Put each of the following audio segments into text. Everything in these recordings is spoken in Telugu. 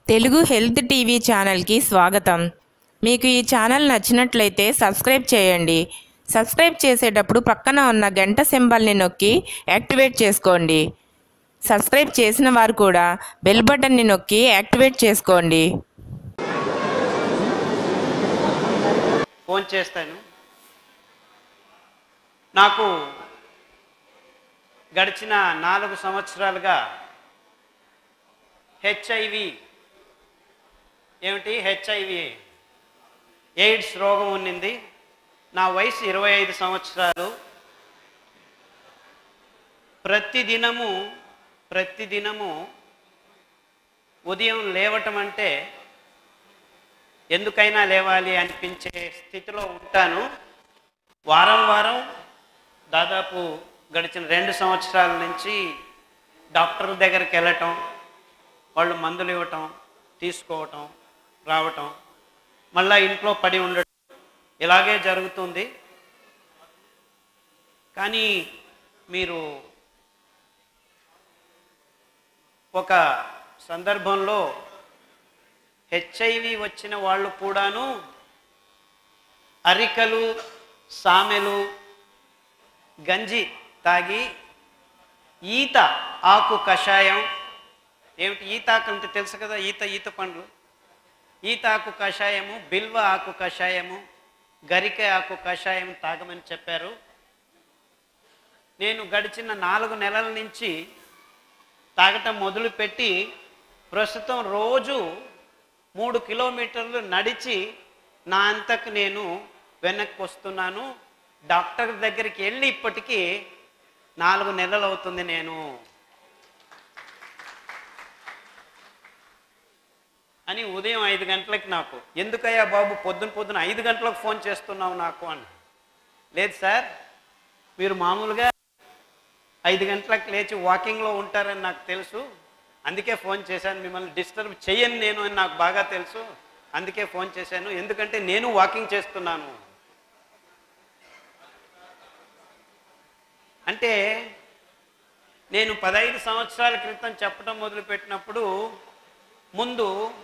తెలుగు హెల్త్ టీవీ ఛానల్కి స్వాగతం మీకు ఈ ఛానల్ నచ్చినట్లయితే సబ్స్క్రైబ్ చేయండి సబ్స్క్రైబ్ చేసేటప్పుడు పక్కన ఉన్న గంట సింబల్ని నొక్కి యాక్టివేట్ చేసుకోండి సబ్స్క్రైబ్ చేసిన వారు కూడా బెల్ బటన్ని నొక్కి యాక్టివేట్ చేసుకోండి ఫోన్ చేస్తాను నాకు గడిచిన నాలుగు సంవత్సరాలుగా హెచ్ఐవి ఏమిటి హెచ్ఐవి ఎయిడ్స్ రోగం ఉన్నింది నా వయసు ఇరవై ఐదు సంవత్సరాలు ప్రతిదినము ప్రతిదినము ఉదయం లేవటం అంటే ఎందుకైనా లేవాలి అనిపించే స్థితిలో ఉంటాను వారం వారం దాదాపు గడిచిన రెండు సంవత్సరాల నుంచి డాక్టర్ దగ్గరికి వెళ్ళటం వాళ్ళు మందులు ఇవ్వటం తీసుకోవటం రావటం మళ్ళా ఇంట్లో పడి ఉండటం ఇలాగే జరుగుతుంది కానీ మీరు ఒక సందర్భంలో హెచ్ఐవి వచ్చిన వాళ్ళు కూడాను అరికలు సామెలు గంజి తాగి ఈత ఆకు కషాయం ఏమిటి ఈత ఆకు అంటే తెలుసు కదా ఈత ఈత పండ్లు ఈత ఆకు కషాయము బిల్వ ఆకు కషాయము గరిక ఆకు కషాయం తాగమని చెప్పారు నేను గడిచిన నాలుగు నెలల నుంచి తాగటం మొదలుపెట్టి ప్రస్తుతం రోజు మూడు కిలోమీటర్లు నడిచి నా అంతకు నేను వెనక్కి వస్తున్నాను డాక్టర్ దగ్గరికి వెళ్ళి ఇప్పటికీ నాలుగు నెలలు అవుతుంది నేను అని ఉదయం ఐదు గంటలకి నాకు ఎందుకయ్యా బాబు పొద్దున పొద్దున ఐదు గంటలకు ఫోన్ చేస్తున్నావు నాకు అని లేదు సార్ మీరు మామూలుగా ఐదు గంటలకు లేచి వాకింగ్లో ఉంటారని నాకు తెలుసు అందుకే ఫోన్ చేశాను మిమ్మల్ని డిస్టర్బ్ చేయను నేను అని నాకు బాగా తెలుసు అందుకే ఫోన్ చేశాను ఎందుకంటే నేను వాకింగ్ చేస్తున్నాను అంటే నేను పదహైదు సంవత్సరాల క్రితం చెప్పడం మొదలుపెట్టినప్పుడు ముందు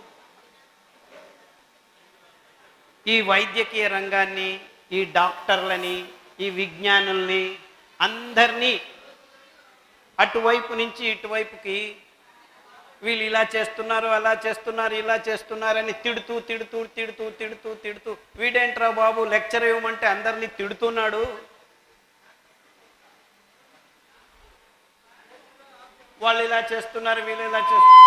ఈ వైద్యకీయ రంగాన్ని ఈ డాక్టర్లని ఈ విజ్ఞానుల్ని అందరినీ అటువైపు నుంచి ఇటువైపుకి వీళ్ళు ఇలా చేస్తున్నారు అలా చేస్తున్నారు ఇలా చేస్తున్నారని తిడుతూ తిడుతూ తిడుతూ తిడుతూ తిడుతూ వీడేంట్రా బాబు లెక్చర్ ఇవ్వమంటే అందరినీ తిడుతున్నాడు వాళ్ళు ఇలా చేస్తున్నారు వీళ్ళు ఇలా చేస్తున్నారు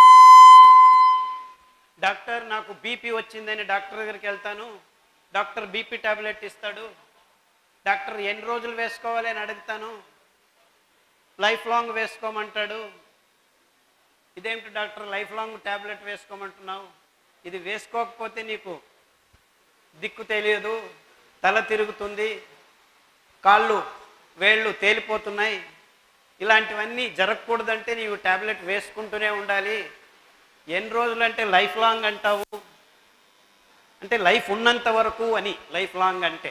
డాక్టర్ నాకు బీపీ వచ్చిందని డాక్టర్ దగ్గరికి వెళ్తాను డాక్టర్ బీపీ టాబ్లెట్ ఇస్తాడు డాక్టర్ ఎన్ని రోజులు వేసుకోవాలి అని అడుగుతాను లైఫ్ లాంగ్ వేసుకోమంటాడు ఇదేమిటి డాక్టర్ లైఫ్ లాంగ్ ట్యాబ్లెట్ వేసుకోమంటున్నావు ఇది వేసుకోకపోతే నీకు దిక్కు తెలియదు తల తిరుగుతుంది కాళ్ళు వేళ్ళు తేలిపోతున్నాయి ఇలాంటివన్నీ జరగకూడదంటే నీవు ట్యాబ్లెట్ వేసుకుంటూనే ఉండాలి ఎన్ని రోజులంటే లైఫ్ లాంగ్ అంటావు అంటే లైఫ్ ఉన్నంత వరకు అని లైఫ్ లాంగ్ అంటే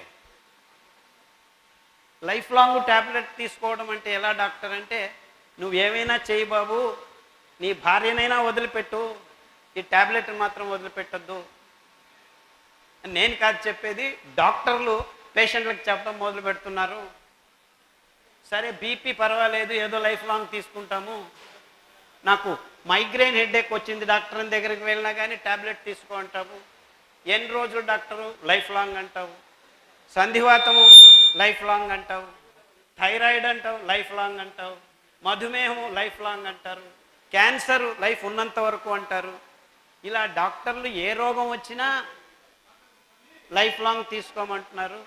లైఫ్ లాంగ్ ట్యాబ్లెట్ తీసుకోవడం అంటే ఎలా డాక్టర్ అంటే నువ్వు ఏమైనా చేయి బాబు నీ భార్యనైనా వదిలిపెట్టు ఈ ట్యాబ్లెట్ మాత్రం వదిలిపెట్టద్దు నేను కాదు చెప్పేది డాక్టర్లు పేషెంట్లకు చెప్పడం మొదలు పెడుతున్నారు సరే బీపీ పర్వాలేదు ఏదో లైఫ్ లాంగ్ తీసుకుంటాము నాకు మైగ్రేన్ హెడేక్ వచ్చింది డాక్టర్ దగ్గరికి వెళ్ళినా కానీ ట్యాబ్లెట్ తీసుకో అంటావు ఎన్ని రోజులు డాక్టరు లైఫ్ లాంగ్ అంటావు సంధివాతము లైఫ్ లాంగ్ అంటావు థైరాయిడ్ అంటావు లైఫ్ లాంగ్ అంటావు మధుమేహము లైఫ్ లాంగ్ అంటారు క్యాన్సర్ లైఫ్ ఉన్నంత వరకు అంటారు ఇలా డాక్టర్లు ఏ రోగం వచ్చినా లైఫ్ లాంగ్ తీసుకోమంటున్నారు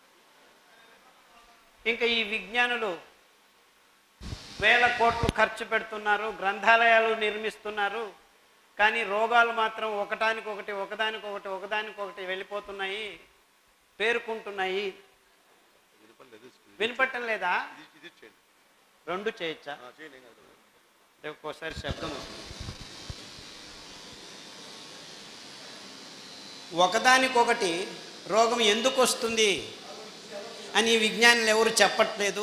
ఇంకా ఈ విజ్ఞానులు వేల కోట్లు ఖర్చు పెడుతున్నారు గ్రంథాలయాలు నిర్మిస్తున్నారు కానీ రోగాలు మాత్రం ఒకటానికొకటి ఒకదానికొకటి ఒకదానికొకటి వెళ్ళిపోతున్నాయి పేరుకుంటున్నాయి వినపట్టం లేదా రెండు చేయొచ్చా అంటే ఒక్కోసారి శబ్దం వస్తుంది ఒకదానికొకటి రోగం ఎందుకు వస్తుంది అని విజ్ఞానులు ఎవరు చెప్పట్లేదు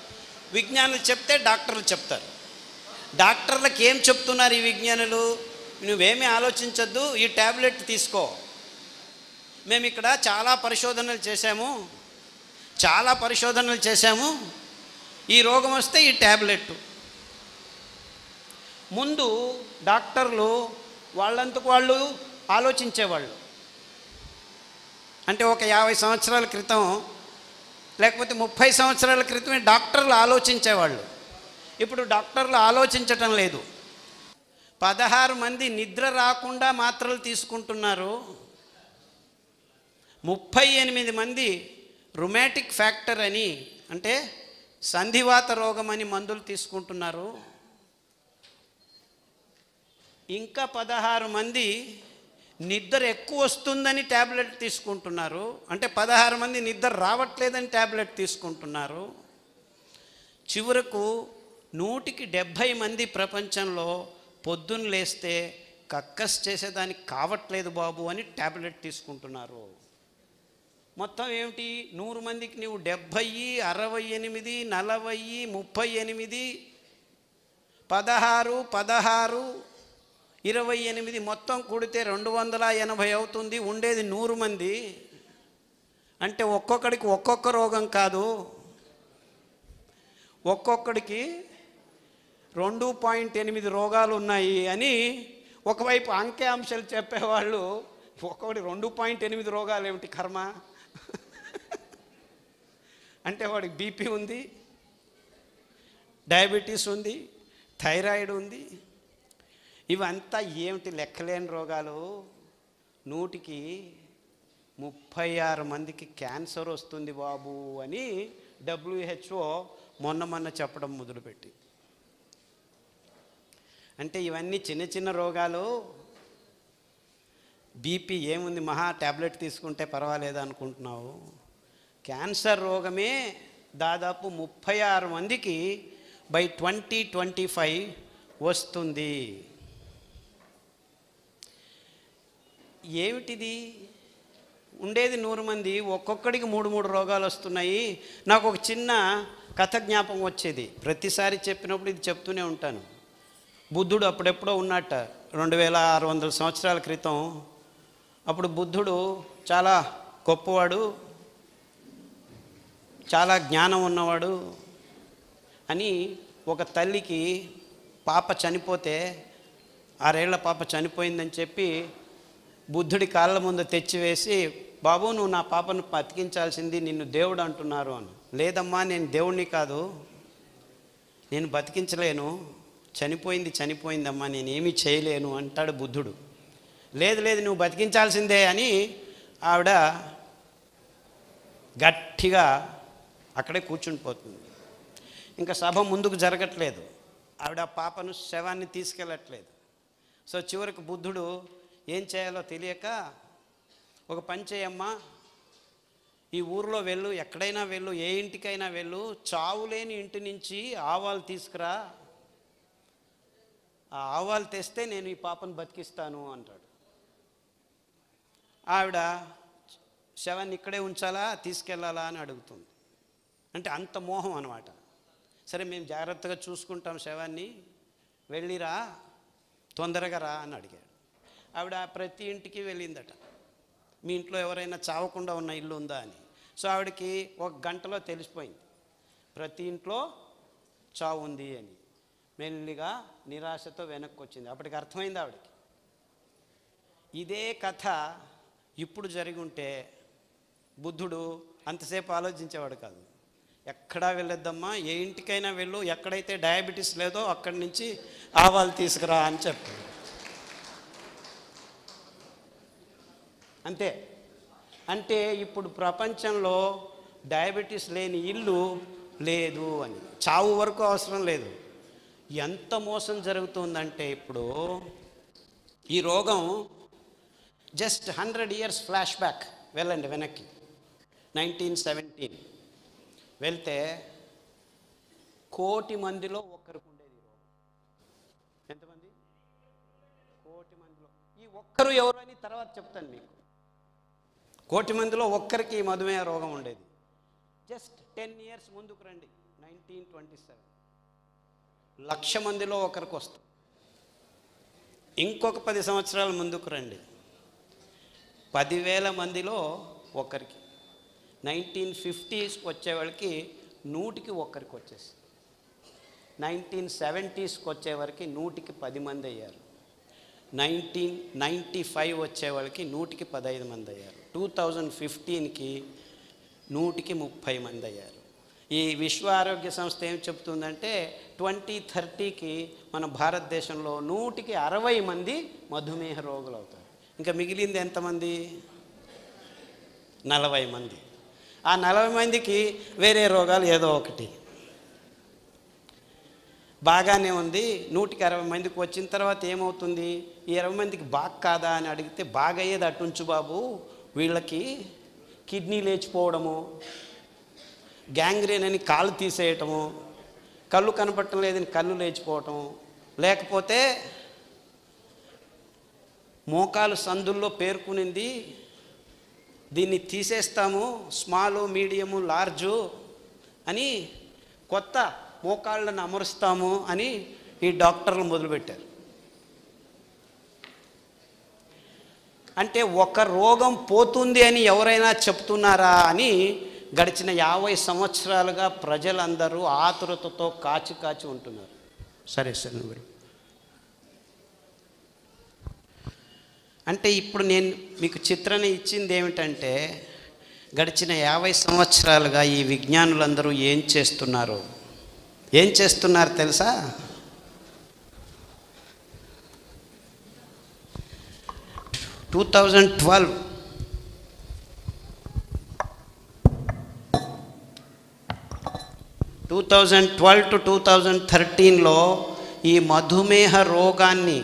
విజ్ఞానులు చెప్తే డాక్టర్లు చెప్తారు డాక్టర్లకు ఏం చెప్తున్నారు ఈ విజ్ఞానులు నువ్వేమీ ఆలోచించొద్దు ఈ ట్యాబ్లెట్ తీసుకో మేము ఇక్కడ చాలా పరిశోధనలు చేశాము చాలా పరిశోధనలు చేశాము ఈ రోగం వస్తే ఈ ట్యాబ్లెట్ ముందు డాక్టర్లు వాళ్ళంతకు వాళ్ళు ఆలోచించేవాళ్ళు అంటే ఒక యాభై సంవత్సరాల క్రితం లేకపోతే ముప్పై సంవత్సరాల క్రితమే డాక్టర్లు ఆలోచించేవాళ్ళు ఇప్పుడు డాక్టర్లు ఆలోచించటం లేదు పదహారు మంది నిద్ర రాకుండా మాత్రలు తీసుకుంటున్నారు ముప్పై ఎనిమిది మంది రుమాటిక్ ఫ్యాక్టర్ అని అంటే సంధివాత రోగం అని మందులు తీసుకుంటున్నారు ఇంకా పదహారు మంది నిద్ర ఎక్కువ వస్తుందని ట్యాబ్లెట్ తీసుకుంటున్నారు అంటే పదహారు మంది నిద్ర రావట్లేదని ట్యాబ్లెట్ తీసుకుంటున్నారు చివరకు నూటికి డెబ్భై మంది ప్రపంచంలో పొద్దున్న లేస్తే కక్కస్ చేసేదానికి కావట్లేదు బాబు అని ట్యాబ్లెట్ తీసుకుంటున్నారు మొత్తం ఏమిటి నూరు మందికి నువ్వు డెబ్భై అరవై ఎనిమిది నలభై ముప్పై ఎనిమిది పదహారు పదహారు ఇరవై ఎనిమిది మొత్తం కూడితే రెండు వందల ఎనభై అవుతుంది ఉండేది నూరు మంది అంటే ఒక్కొక్కడికి ఒక్కొక్క రోగం కాదు ఒక్కొక్కడికి రెండు పాయింట్ ఎనిమిది రోగాలు ఉన్నాయి అని ఒకవైపు అంకె అంశాలు చెప్పేవాళ్ళు ఒక్కొక్కటి రెండు పాయింట్ ఎనిమిది రోగాలు ఏమిటి కర్మ అంటే వాడికి బీపీ ఉంది డయాబెటీస్ ఉంది థైరాయిడ్ ఉంది ఇవంతా ఏమిటి లెక్కలేని రోగాలు నూటికి ముప్పై ఆరు మందికి క్యాన్సర్ వస్తుంది బాబు అని డబ్ల్యూహెచ్ఓ మొన్న మొన్న చెప్పడం మొదలుపెట్టి అంటే ఇవన్నీ చిన్న చిన్న రోగాలు బీపీ ఏముంది మహా ట్యాబ్లెట్ తీసుకుంటే పర్వాలేదు అనుకుంటున్నావు క్యాన్సర్ రోగమే దాదాపు ముప్పై ఆరు మందికి బై ట్వంటీ ట్వంటీ ఫైవ్ వస్తుంది ఏమిటిది ఉండేది నూరు మంది ఒక్కొక్కడికి మూడు మూడు రోగాలు వస్తున్నాయి నాకు ఒక చిన్న కథ జ్ఞాపకం వచ్చేది ప్రతిసారి చెప్పినప్పుడు ఇది చెప్తూనే ఉంటాను బుద్ధుడు అప్పుడెప్పుడో ఉన్నట్ట రెండు వేల ఆరు వందల సంవత్సరాల క్రితం అప్పుడు బుద్ధుడు చాలా గొప్పవాడు చాలా జ్ఞానం ఉన్నవాడు అని ఒక తల్లికి పాప చనిపోతే ఆరేళ్ల పాప చనిపోయిందని చెప్పి బుద్ధుడి కాళ్ళ ముందు తెచ్చివేసి బాబు నువ్వు నా పాపను బతికించాల్సింది నిన్ను దేవుడు అంటున్నారు అని లేదమ్మా నేను దేవుణ్ణి కాదు నేను బతికించలేను చనిపోయింది చనిపోయిందమ్మా నేను ఏమీ చేయలేను అంటాడు బుద్ధుడు లేదు లేదు నువ్వు బతికించాల్సిందే అని ఆవిడ గట్టిగా అక్కడే కూర్చుని పోతుంది ఇంకా సభ ముందుకు జరగట్లేదు ఆవిడ ఆ పాపను శవాన్ని తీసుకెళ్ళట్లేదు సో చివరికి బుద్ధుడు ఏం చేయాలో తెలియక ఒక పని చేయమ్మా ఈ ఊరిలో వెళ్ళు ఎక్కడైనా వెళ్ళు ఏ ఇంటికైనా వెళ్ళు చావు లేని ఇంటి నుంచి ఆవాలు తీసుకురా ఆ ఆవాలు తెస్తే నేను ఈ పాపను బతికిస్తాను అంటాడు ఆవిడ శవాన్ని ఇక్కడే ఉంచాలా తీసుకెళ్ళాలా అని అడుగుతుంది అంటే అంత మోహం అనమాట సరే మేము జాగ్రత్తగా చూసుకుంటాం శవాన్ని వెళ్ళిరా తొందరగా రా అని అడిగాడు ఆవిడ ప్రతి ఇంటికి వెళ్ళిందట మీ ఇంట్లో ఎవరైనా చావకుండా ఉన్న ఇల్లు ఉందా అని సో ఆవిడకి ఒక గంటలో తెలిసిపోయింది ప్రతి ఇంట్లో చావు ఉంది అని మెల్లిగా నిరాశతో వెనక్కి వచ్చింది అప్పటికి అర్థమైంది ఆవిడకి ఇదే కథ ఇప్పుడు జరిగి ఉంటే బుద్ధుడు అంతసేపు ఆలోచించేవాడు కాదు ఎక్కడా వెళ్ళొద్దమ్మా ఏ ఇంటికైనా వెళ్ళు ఎక్కడైతే డయాబెటీస్ లేదో అక్కడి నుంచి ఆవాలు తీసుకురా అని చెప్పాడు అంతే అంటే ఇప్పుడు ప్రపంచంలో డయాబెటీస్ లేని ఇల్లు లేదు అని చావు వరకు అవసరం లేదు ఎంత మోసం జరుగుతుందంటే ఇప్పుడు ఈ రోగం just hundred years flashback వెళ్ళండి వెనక్కి నైన్టీన్ సెవెంటీన్ వెళ్తే కోటి మందిలో ఒక్కరికి ఉండేది ఈ రోగం ఎంతమంది కోటి మందిలో ఈ ఒక్కరు ఎవరు అని తర్వాత చెప్తాను మీకు కోటి మందిలో ఒక్కరికి ఈ మధుమేహ రోగం ఉండేది జస్ట్ టెన్ ఇయర్స్ ముందుకు రండి నైన్టీన్ ట్వంటీ సెవెన్ లక్ష మందిలో ఒకరికి వస్తుంది ఇంకొక పది సంవత్సరాల ముందుకు రండి పదివేల మందిలో ఒకరికి నైన్టీన్ ఫిఫ్టీస్కి వచ్చేవాళ్ళకి నూటికి ఒక్కరికి వచ్చేసి నైన్టీన్ సెవెంటీస్కి వచ్చేవరకు నూటికి పది మంది అయ్యారు నైన్టీన్ నైంటీ ఫైవ్ వచ్చేవాళ్ళకి నూటికి పదహైదు మంది అయ్యారు టూ థౌజండ్ ఫిఫ్టీన్కి నూటికి ముప్పై మంది అయ్యారు ఈ విశ్వ ఆరోగ్య సంస్థ ఏం చెప్తుందంటే ట్వంటీ థర్టీకి మన భారతదేశంలో నూటికి అరవై మంది మధుమేహ రోగులు అవుతారు ఇంకా మిగిలింది ఎంతమంది నలభై మంది ఆ నలభై మందికి వేరే రోగాలు ఏదో ఒకటి బాగానే ఉంది నూటికి అరవై మందికి వచ్చిన తర్వాత ఏమవుతుంది ఈ ఇరవై మందికి బాగా కాదా అని అడిగితే బాగా అయ్యేది అటుంచు బాబు వీళ్ళకి కిడ్నీ లేచిపోవడము గ్యాంగ్రీన్ అని కాళ్ళు తీసేయటము కళ్ళు కనపడటం లేదని కళ్ళు లేచిపోవటం లేకపోతే మోకాలు సందుల్లో పేర్కొనింది దీన్ని తీసేస్తాము స్మాలు మీడియము లార్జు అని కొత్త మోకాళ్ళను అమరుస్తాము అని ఈ డాక్టర్లు మొదలుపెట్టారు అంటే ఒక రోగం పోతుంది అని ఎవరైనా చెప్తున్నారా అని గడిచిన యాభై సంవత్సరాలుగా ప్రజలందరూ ఆతురతతో కాచి కాచి ఉంటున్నారు సరే సార్ నువ్వు వెళ్ళు. అంటే ఇప్పుడు నేను మీకు చిత్రణ ఇచ్చింది ఏమిటంటే గడిచిన యాభై సంవత్సరాలుగా ఈ విజ్ఞానులందరూ ఏం చేస్తున్నారు ఏం చేస్తున్నారు తెలుసా two thousand twelve two thousand twelve to two thousand థర్టీన్లో ఈ మధుమేహ రోగాన్ని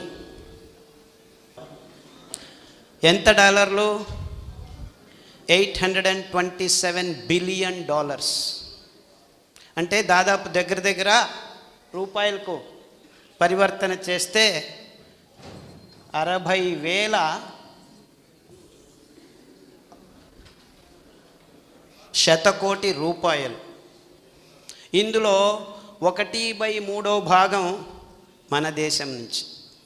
ఎంత డాలర్లు eight hundred and twenty seven billion dollars అంటే దాదాపు దగ్గర దగ్గర రూపాయలకు పరివర్తన చేస్తే అరవై వేల శతకోటి రూపాయలు ఇందులో ఒకటి బై మూడో భాగం మన దేశం నుంచి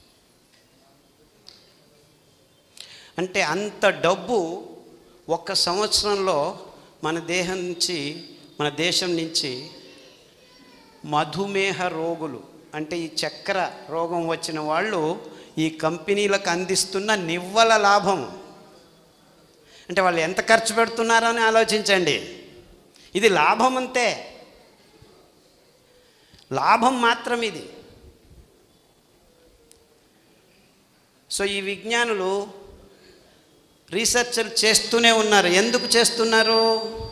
అంటే అంత డబ్బు ఒక్క సంవత్సరంలో మన దేహం నుంచి మన దేశం నుంచి మధుమేహ రోగులు అంటే ఈ చక్కెర రోగం వచ్చిన వాళ్ళు ఈ కంపెనీలకు అందిస్తున్న నివ్వల లాభం అంటే వాళ్ళు ఎంత ఖర్చు పెడుతున్నారో అని ఆలోచించండి ఇది లాభం అంతే లాభం మాత్రం ఇది సో ఈ విజ్ఞానులు రీసెర్చ్లు చేస్తూనే ఉన్నారు ఎందుకు చేస్తున్నారు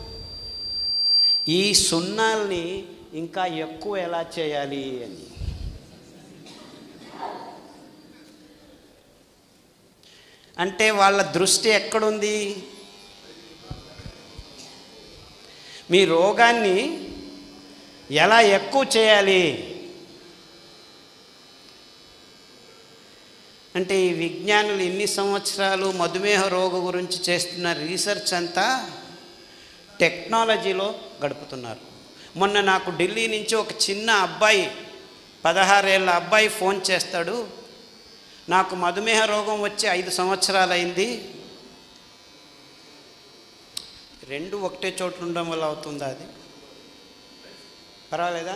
ఈ సున్నాల్ని ఇంకా ఎక్కువ ఎలా చేయాలి అని అంటే వాళ్ళ దృష్టి ఎక్కడుంది మీ రోగాన్ని ఎలా ఎక్కువ చేయాలి అంటే ఈ విజ్ఞానులు ఇన్ని సంవత్సరాలు మధుమేహ రోగ గురించి చేస్తున్న రీసెర్చ్ అంతా టెక్నాలజీలో గడుపుతున్నారు మొన్న నాకు ఢిల్లీ నుంచి ఒక చిన్న అబ్బాయి పదహారేళ్ళ అబ్బాయి ఫోన్ చేస్తాడు నాకు మధుమేహ రోగం వచ్చి ఐదు సంవత్సరాలైంది రెండు ఒకటే చోట్ల ఉండడం వల్ల అవుతుందా అది పర్వాలేదా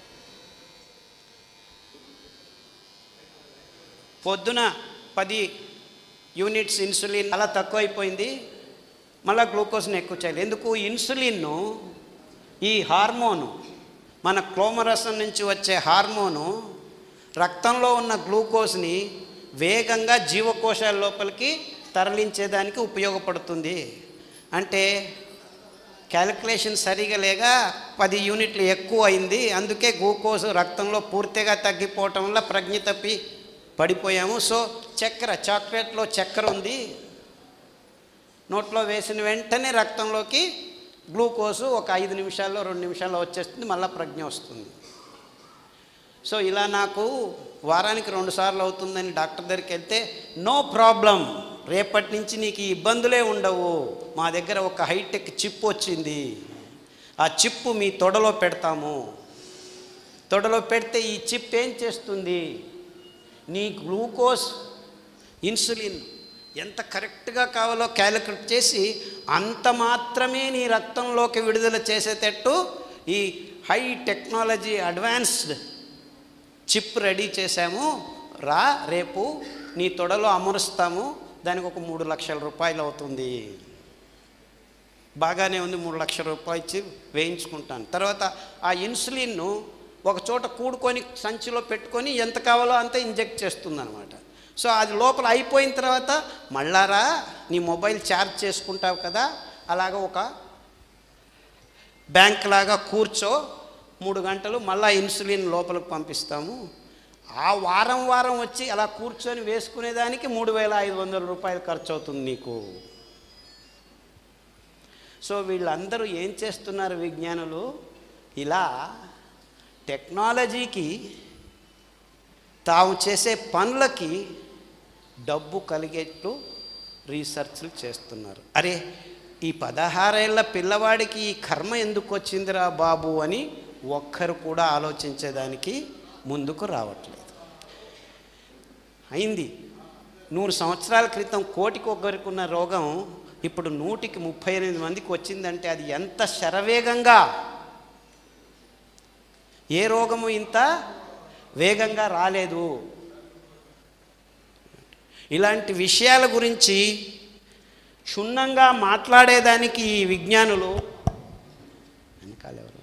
పొద్దున పది యూనిట్స్ ఇన్సులిన్ అలా తక్కువైపోయింది మళ్ళీ గ్లూకోజ్ని ఎక్కువ చేయాలి ఎందుకు ఇన్సులిన్ను ఈ హార్మోను మన క్లోమరసం నుంచి వచ్చే హార్మోను రక్తంలో ఉన్న గ్లూకోజ్ని వేగంగా జీవకోశాల లోపలికి తరలించేదానికి ఉపయోగపడుతుంది అంటే క్యాలిక్యులేషన్ సరిగా లేక పది యూనిట్లు ఎక్కువ అయింది అందుకే గ్లూకోజ్ రక్తంలో పూర్తిగా తగ్గిపోవటం వల్ల ప్రజ్ఞ తప్పి పడిపోయాము సో చక్కెర చాక్లెట్లో చక్కెర ఉంది నోట్లో వేసిన వెంటనే రక్తంలోకి గ్లూకోజు ఒక ఐదు నిమిషాల్లో రెండు నిమిషాల్లో వచ్చేస్తుంది మళ్ళీ ప్రజ్ఞ వస్తుంది సో ఇలా నాకు వారానికి రెండు సార్లు అవుతుందని డాక్టర్ దగ్గరికి వెళ్తే నో ప్రాబ్లం రేపటి నుంచి నీకు ఈ ఇబ్బందులే ఉండవు మా దగ్గర ఒక హైటెక్ చిప్ వచ్చింది ఆ చిప్పు మీ తొడలో పెడతాము తొడలో పెడితే ఈ చిప్ ఏం చేస్తుంది నీ గ్లూకోజ్ ఇన్సులిన్ ఎంత కరెక్ట్గా కావాలో క్యాలిక్యులేట్ చేసి అంత మాత్రమే నీ రక్తంలోకి విడుదల చేసేటట్టు ఈ high technology advanced chip ready చేశాము రా రేపు నీ తొడలో అమరుస్తాము దానికి ఒక మూడు లక్షల రూపాయలు అవుతుంది బాగానే ఉంది మూడు లక్షల రూపాయలు ఇచ్చి వేయించుకుంటాను తర్వాత ఆ ఇన్సులిన్ను ఒక చోట కూడుకొని సంచిలో పెట్టుకొని ఎంత కావాలో అంత ఇంజెక్ట్ చేస్తుంది అనమాట సో అది లోపల అయిపోయిన తర్వాత మళ్ళారా నీ మొబైల్ ఛార్జ్ చేసుకుంటావు కదా అలాగ ఒక బ్యాంక్ లాగా కూర్చో మూడు గంటలు మళ్ళా ఇన్సులిన్ లోపలికి పంపిస్తాము ఆ వారం వారం వచ్చి అలా కూర్చొని వేసుకునేదానికి మూడు వేల ఐదు వందల రూపాయలు ఖర్చు అవుతుంది నీకు సో వీళ్ళందరూ ఏం చేస్తున్నారు విజ్ఞానులు ఇలా టెక్నాలజీకి తాము చేసే పనులకి డబ్బు కలిగేట్లు రీసెర్చ్లు చేస్తున్నారు అరే ఈ పదహారేళ్ల పిల్లవాడికి ఈ కర్మ ఎందుకు వచ్చిందిరా బాబు అని ఒక్కరు కూడా ఆలోచించేదానికి ముందుకు రావట్లేదు అయింది నూరు సంవత్సరాల క్రితం కోటికి ఒక్కరికి ఉన్న రోగం ఇప్పుడు నూటికి ముప్పై ఎనిమిది మందికి వచ్చిందంటే అది ఎంత శరవేగంగా ఏ రోగము ఇంత వేగంగా రాలేదు ఇలాంటి విషయాల గురించి క్షుణ్ణంగా మాట్లాడేదానికి ఈ విజ్ఞానులు వెనకాలెవరు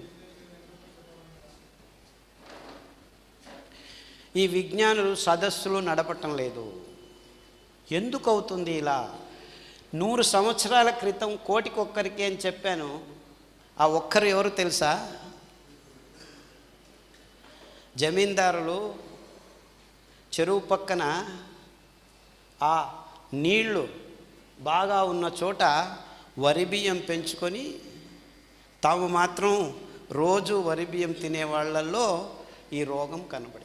ఈ విజ్ఞానులు సదస్సులు నడపటం లేదు ఎందుకు అవుతుంది ఇలా నూరు సంవత్సరాల క్రితం కోటికొక్కరికి అని చెప్పాను ఆ ఒక్కరు ఎవరు తెలుసా జమీందారులు చెరువు పక్కన ఆ నీళ్లు బాగా ఉన్న చోట వరి బియ్యం పెంచుకొని తాము మాత్రం రోజు వరి బియ్యం తినే వాళ్ళల్లో ఈ రోగం కనబడింది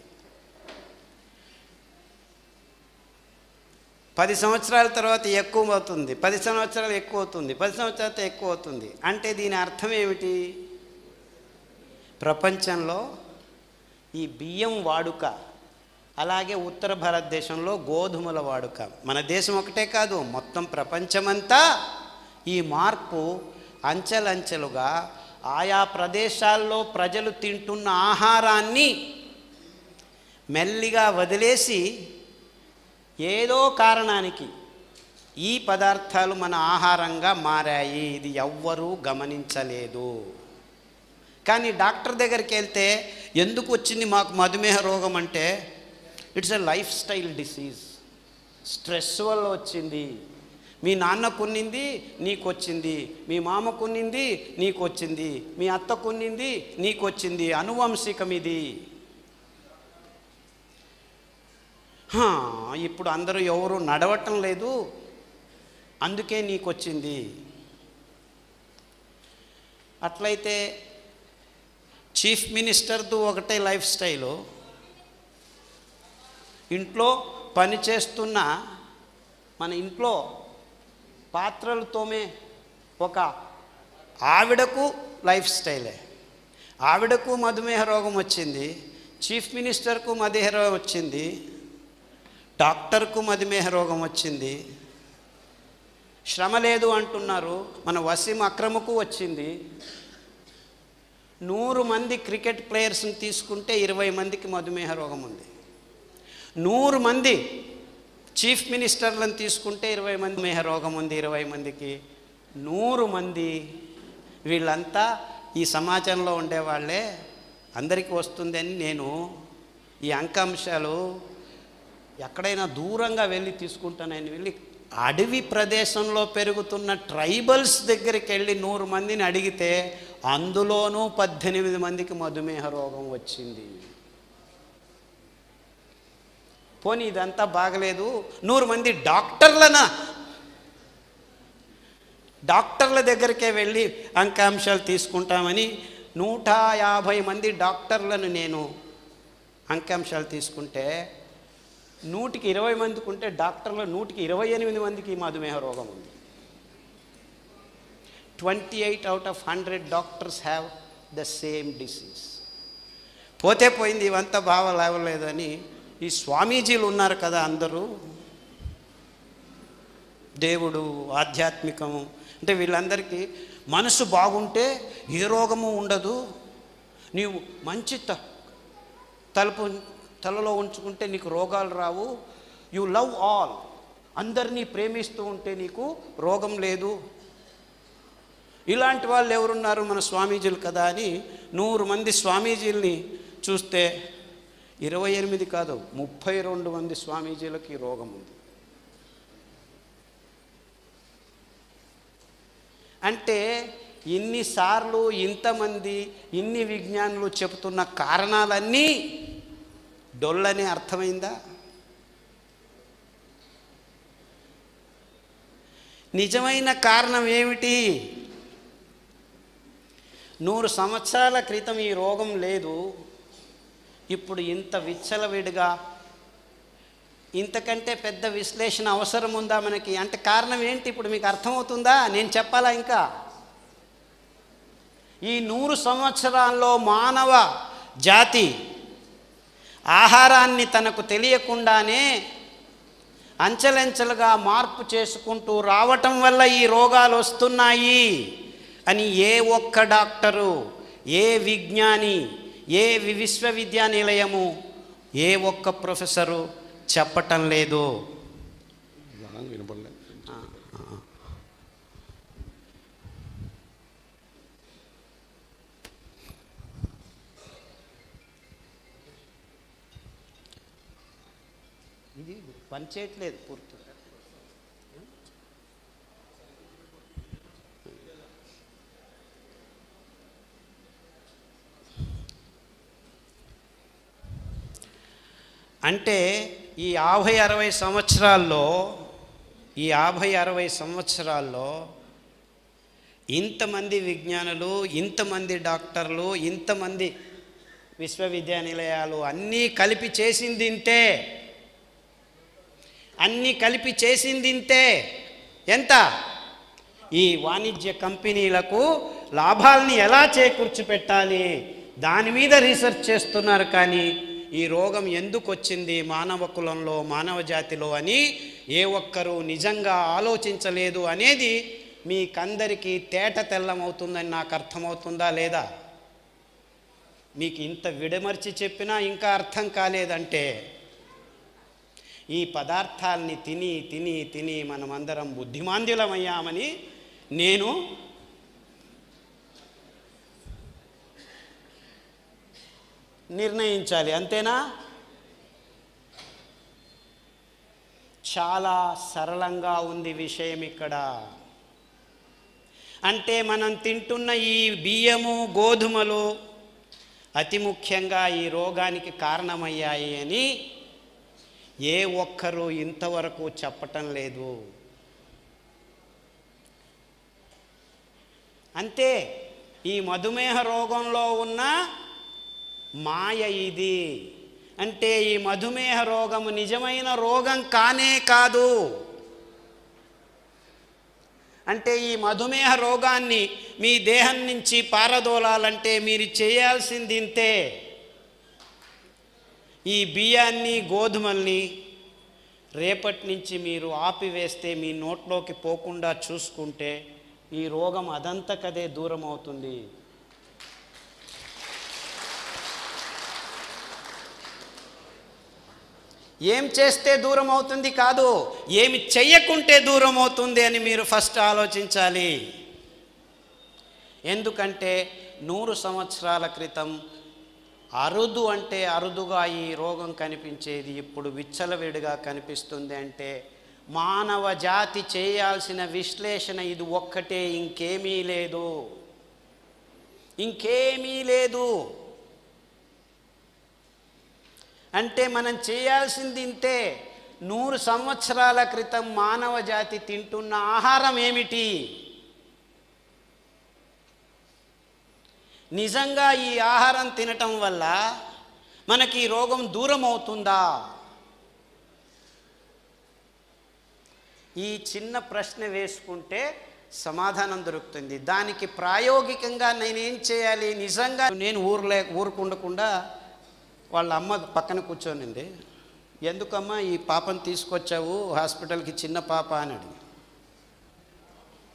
పది సంవత్సరాల తర్వాత ఎక్కువ అవుతుంది పది సంవత్సరాలు ఎక్కువ అవుతుంది పది సంవత్సరాల తర్వాత ఎక్కువ అవుతుంది అంటే దీని అర్థం ఏమిటి ప్రపంచంలో ఈ బియ్యం వాడుక అలాగే ఉత్తర భారతదేశంలో గోధుమల వాడుక మన దేశం ఒకటే కాదు మొత్తం ప్రపంచమంతా ఈ మార్పు అంచెలంచెలుగా ఆయా ప్రదేశాల్లో ప్రజలు తింటున్న ఆహారాన్ని మెల్లిగా వదిలేసి ఏదో కారణానికి ఈ పదార్థాలు మన ఆహారంగా మారాయి ఇది ఎవ్వరూ గమనించలేదు కానీ డాక్టర్ దగ్గరికి వెళ్తే ఎందుకు వచ్చింది మాకు మధుమేహ రోగం అంటే it's a lifestyle disease stress వల్ల వచ్చింది మీ నాన్న కొన్నింది నీకు వచ్చింది మీ మామ కొన్నింది నీకు వచ్చింది మీ అత్త కొన్నింది నీకు వచ్చింది అనువంశికం ఇది హా, ఇప్పుడు అందరూ ఎవరు నడవటం లేదు అందుకే నీకు వచ్చింది అట్లయితే చీఫ్ మినిస్టర్దు ఒకటే లైఫ్ స్టైలు ఇంట్లో పని చేస్తున్న మన ఇంట్లో పాత్రలు తోమే ఒక ఆవిడకు లైఫ్ స్టైలే ఆవిడకు మధుమేహ రోగం వచ్చింది చీఫ్ మినిస్టర్కు మధుమేహ రోగం వచ్చింది డాక్టర్కు మధుమేహ రోగం వచ్చింది శ్రమ లేదు అంటున్నారు మన వసీం అక్రమకు వచ్చింది నూరు మంది క్రికెట్ ప్లేయర్స్ని తీసుకుంటే ఇరవై మందికి మధుమేహ రోగం ఉంది నూరు మంది చీఫ్ మినిస్టర్లను తీసుకుంటే ఇరవై మంది మేహ రోగం ఉంది ఇరవై మందికి నూరు మంది వీళ్ళంతా ఈ సమాజంలో ఉండేవాళ్ళే అందరికీ వస్తుందని నేను ఈ అంకాంశాలు ఎక్కడైనా దూరంగా వెళ్ళి తీసుకుంటానని వెళ్ళి అడవి ప్రదేశంలో పెరుగుతున్న ట్రైబల్స్ దగ్గరికి వెళ్ళి నూరు మందిని అడిగితే అందులోనూ పద్దెనిమిది మందికి మధుమేహ రోగం వచ్చింది పోనీ ఇదంతా బాగలేదు నూరు మంది డాక్టర్లన డాక్టర్ల దగ్గరికే వెళ్ళి అంకాంశాలు తీసుకుంటామని నూట యాభై మంది డాక్టర్లను నేను అంకాంశాలు తీసుకుంటే నూటికి ఇరవై మందికి ఉంటే డాక్టర్లు నూటికి ఇరవై ఎనిమిది మందికి ఈ మధుమేహ రోగం ఉంది twenty eight out of hundred doctors have the same disease పోతే పోయింది ఇవంతా బాగా లేవలేదని ఈ స్వామీజీలు ఉన్నారు కదా అందరూ దేవుడు ఆధ్యాత్మికము అంటే వీళ్ళందరికీ మనసు బాగుంటే ఏ రోగము ఉండదు నీవు మంచి త తలుపు తలలో ఉంచుకుంటే నీకు రోగాలు రావు యు లవ్ ఆల్ అందరినీ ప్రేమిస్తూ ఉంటే నీకు రోగం లేదు ఇలాంటి వాళ్ళు ఎవరున్నారు మన స్వామీజీలు కదా అని నూరు మంది స్వామీజీల్ని చూస్తే ఇరవై ఎనిమిది కాదు ముప్పై రెండు మంది స్వామీజీలకి ఈ రోగం ఉంది అంటే ఇన్నిసార్లు ఇంతమంది ఇన్ని విజ్ఞానులు చెబుతున్న కారణాలన్నీ డొల్లని అర్థమైందా నిజమైన కారణం ఏమిటి నూరు సంవత్సరాల క్రితం ఈ రోగం లేదు ఇప్పుడు ఇంత విచ్చలవిడిగా ఇంతకంటే పెద్ద విశ్లేషణ అవసరం ఉందా మనకి అంటే కారణం ఏంటి ఇప్పుడు మీకు అర్థమవుతుందా నేను చెప్పాలా ఇంకా ఈ నూరు సంవత్సరాల్లో మానవ జాతి ఆహారాన్ని తనకు తెలియకుండానే అంచెలంచెలుగా మార్పు చేసుకుంటూ రావటం వల్ల ఈ రోగాలు వస్తున్నాయి అని ఏ ఒక్క డాక్టరు ఏ విజ్ఞాని ఏ వి- విశ్వవిద్యానిలయము ఏ ఒక్క ప్రొఫెసరు చెప్పటం లేదు లాంగ్ వినపడలే ఇది పనిచేయట్లేదు పూర్తిగా అంటే ఈ యాభై అరవై సంవత్సరాల్లో ఈ యాభై అరవై సంవత్సరాల్లో ఇంతమంది విజ్ఞానులు ఇంతమంది డాక్టర్లు ఇంతమంది విశ్వవిద్యానిలయాలు అన్నీ కలిపి చేసింది ఇంతే అన్నీ కలిపి చేసింది ఇంతే ఎంత ఈ వాణిజ్య కంపెనీలకు లాభాలని ఎలా చేకూర్చి పెట్టాలి దాని మీద రీసెర్చ్ చేస్తున్నారు కానీ ఈ రోగం ఎందుకు వచ్చింది మానవ కులంలో మానవ జాతిలో అని ఏ ఒక్కరూ నిజంగా ఆలోచించలేదు అనేది మీకందరికీ తేట తెల్లమవుతుందని నాకు అర్థమవుతుందా లేదా మీకు ఇంత విడమర్చి చెప్పినా ఇంకా అర్థం కాలేదంటే ఈ పదార్థాల్ని తిని తిని తిని మనమందరం బుద్ధిమాంద్యులమయ్యామని నేను నిర్ణయించాలి అంతేనా చాలా సరళంగా ఉంది విషయం ఇక్కడ అంటే మనం తింటున్న ఈ బియ్యము గోధుమలు అతి ముఖ్యంగా ఈ రోగానికి కారణమయ్యాయి అని ఏ ఒక్కరూ ఇంతవరకు చెప్పటం లేదు అంతే ఈ మధుమేహ రోగంలో ఉన్న మాయ ఇది అంటే ఈ మధుమేహ రోగము నిజమైన రోగం కానే కాదు అంటే ఈ మధుమేహ రోగాన్ని మీ దేహం నుంచి పారదోలాలంటే మీరు చేయాల్సింది ఇంతే ఈ బియ్యాన్ని గోధుమల్ని రేపటి నుంచి మీరు ఆపివేస్తే మీ నోట్లోకి పోకుండా చూసుకుంటే ఈ రోగం అదంతకదే దూరం అవుతుంది ఏం చేస్తే దూరం అవుతుంది కాదు ఏమి చెయ్యకుంటే దూరం అవుతుంది అని మీరు ఫస్ట్ ఆలోచించాలి ఎందుకంటే నూరు సంవత్సరాల క్రితం అరుదు అంటే అరుదుగా ఈ రోగం కనిపించేది ఇప్పుడు విచ్చలవిడిగా కనిపిస్తుంది అంటే మానవ జాతి చేయాల్సిన విశ్లేషణ ఇది ఒక్కటే ఇంకేమీ లేదు ఇంకేమీ లేదు అంటే మనం చేయాల్సింది ఇంతే నూరు సంవత్సరాల క్రితం మానవ జాతి తింటున్న ఆహారం ఏమిటి నిజంగా ఈ ఆహారం తినటం వల్ల మనకి ఈ రోగం దూరం అవుతుందా ఈ చిన్న ప్రశ్న వేసుకుంటే సమాధానం దొరుకుతుంది దానికి ప్రాయోగికంగా నేనేం చేయాలి నిజంగా నేను ఊర్లే ఊరుకుండకుండా వాళ్ళ అమ్మ పక్కన కూర్చోనింది ఎందుకమ్మా ఈ పాపను తీసుకొచ్చావు హాస్పిటల్కి చిన్న పాప అని అడిగి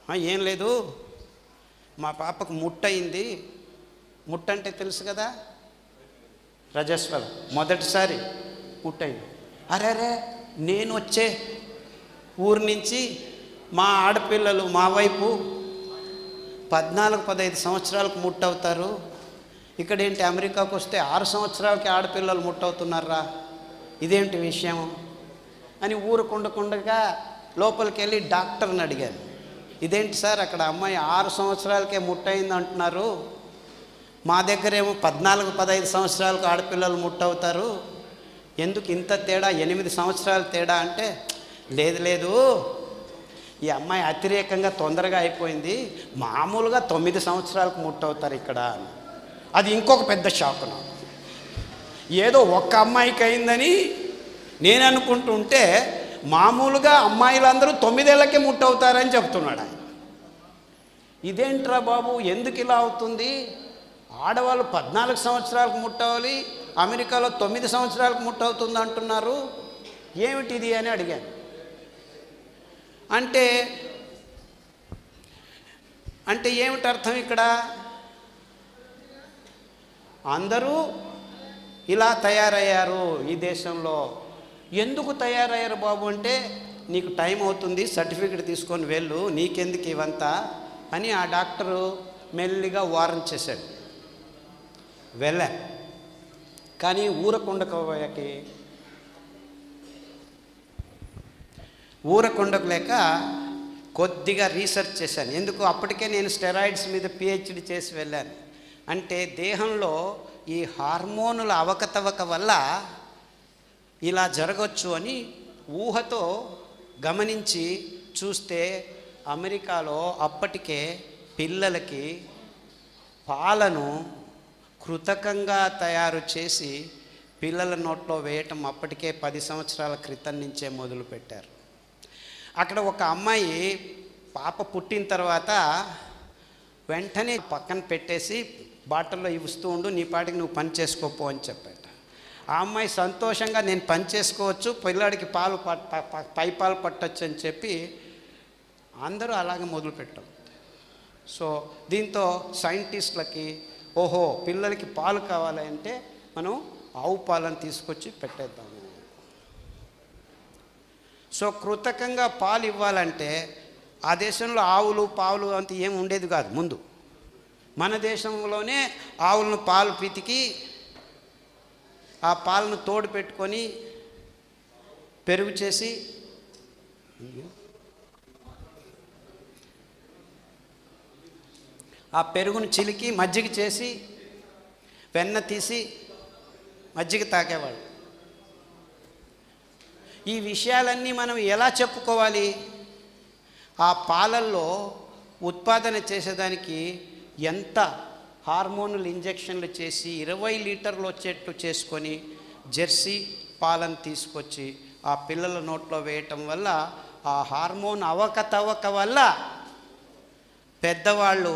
"ఆ, ఏం లేదు మా పాపకు ముట్ట అయింది ముట్ట అంటే తెలుసు కదా రజస్వల మొదటిసారి ముట్టయింది అరే అరే నేను వచ్చే ఊరి నుంచి మా ఆడపిల్లలు మా వైపు పద్నాలుగు పదహైదు సంవత్సరాలకు ముట్టవుతారు ఇక్కడ ఏంటి అమెరికాకు వస్తే ఆరు సంవత్సరాలకి ఆడపిల్లలు ముట్టవుతున్నారా ఇదేంటి విషయం అని ఊరుకుండకుండగా లోపలికి వెళ్ళి డాక్టర్ని అడిగాను ఇదేంటి సార్ అక్కడ అమ్మాయి ఆరు సంవత్సరాలకే ముట్టయింది అంటున్నారు మా దగ్గరేమో పద్నాలుగు పదహైదు సంవత్సరాలకు ఆడపిల్లలు ముట్టవుతారు ఎందుకు ఇంత తేడా ఎనిమిది సంవత్సరాల తేడా అంటే లేదు లేదు ఈ అమ్మాయి అతిరేకంగా తొందరగా అయిపోయింది మామూలుగా తొమ్మిది సంవత్సరాలకు ముట్టవుతారు ఇక్కడ అని. అది ఇంకొక పెద్ద షాక్ నాకు ఏదో ఒక్క అమ్మాయికి అయిందని నేను అనుకుంటుంటే మామూలుగా అమ్మాయిలందరూ తొమ్మిదేళ్లకే ముట్టవుతారని చెప్తున్నాడు ఆయన ఇదేంట్రా బాబు ఎందుకు ఇలా అవుతుంది ఆడవాళ్ళు పద్నాలుగు సంవత్సరాలకు ముట్టవాలి అమెరికాలో తొమ్మిది సంవత్సరాలకు ముట్టవుతుంది అంటున్నారు ఏమిటిది అని అడిగాను అంటే అంటే ఏమిటి అర్థం ఇక్కడ అందరూ ఇలా తయారయ్యారు ఈ దేశంలో ఎందుకు తయారయ్యారు బాబు అంటే నీకు టైం అవుతుంది సర్టిఫికెట్ తీసుకొని వెళ్ళు నీకెందుకు ఇవంతా అని ఆ డాక్టరు మెల్లిగా వారం చేశాడు వెళ్ళా కానీ ఊరకుండకపోయాకి ఊరకుండకు లేక కొద్దిగా రీసెర్చ్ చేశాను ఎందుకు అప్పటికే నేను స్టెరాయిడ్స్ మీద పిహెచ్డి చేసి వెళ్ళాను అంటే దేహంలో ఈ హార్మోనుల అవకతవక వల్ల ఇలా జరగచ్చు అని ఊహతో గమనించి చూస్తే అమెరికాలో అప్పటికే పిల్లలకి పాలను కృతకంగా తయారు చేసి పిల్లల నోట్లో వేయటం అప్పటికే పది సంవత్సరాల క్రితం నుంచే మొదలుపెట్టారు అక్కడ ఒక అమ్మాయి పాప పుట్టిన తర్వాత వెంటనే పక్కన పెట్టేసి బాటిల్లో ఇస్తూ ఉండు నీ పాటికి నువ్వు పని చేసుకోపో అని చెప్పాట ఆ అమ్మాయి సంతోషంగా నేను పని చేసుకోవచ్చు పిల్లాడికి పాలు పట్ ప- ప- పై పాలు పట్టొచ్చు అని చెప్పి అందరూ అలాగే మొదలుపెట్టాం సో దీంతో సైంటిస్టులకి ఓహో పిల్లలకి పాలు కావాలి అంటే మనం ఆవు పాలను తీసుకొచ్చి పెట్టేద్దాము సో కృతకంగా పాలు ఇవ్వాలంటే ఆ దేశంలో ఆవులు పావులు అంత ఏం ఉండేది కాదు ముందు మన దేశంలోనే ఆవులను పాలు పితికి ఆ పాలను తోడు పెట్టుకొని పెరుగు చేసి ఆ పెరుగును చిలికి మజ్జిగ చేసి వెన్న తీసి మజ్జిగ తాగేవాడు ఈ విషయాలన్నీ మనం ఎలా చెప్పుకోవాలి ఆ పాలల్లో ఉత్పాదన చేసేదానికి ఎంత హార్మోనులు ఇంజెక్షన్లు చేసి ఇరవై లీటర్లు వచ్చేట్టు చేసుకొని జెర్సీ పాలను తీసుకొచ్చి ఆ పిల్లల నోట్లో వేయటం వల్ల ఆ హార్మోన్ అవకతవక వల్ల పెద్దవాళ్ళు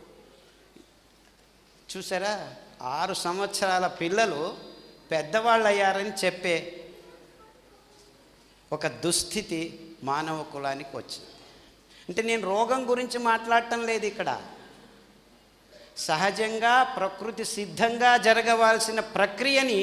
చూసారా ఆరు సంవత్సరాల పిల్లలు పెద్దవాళ్ళు అయ్యారని చెప్పే ఒక దుస్థితి మానవ కులానికి వచ్చింది అంటే నేను రోగం గురించి మాట్లాడటం లేదు ఇక్కడ సహజంగా ప్రకృతి సిద్ధంగా జరగవలసిన ప్రక్రియని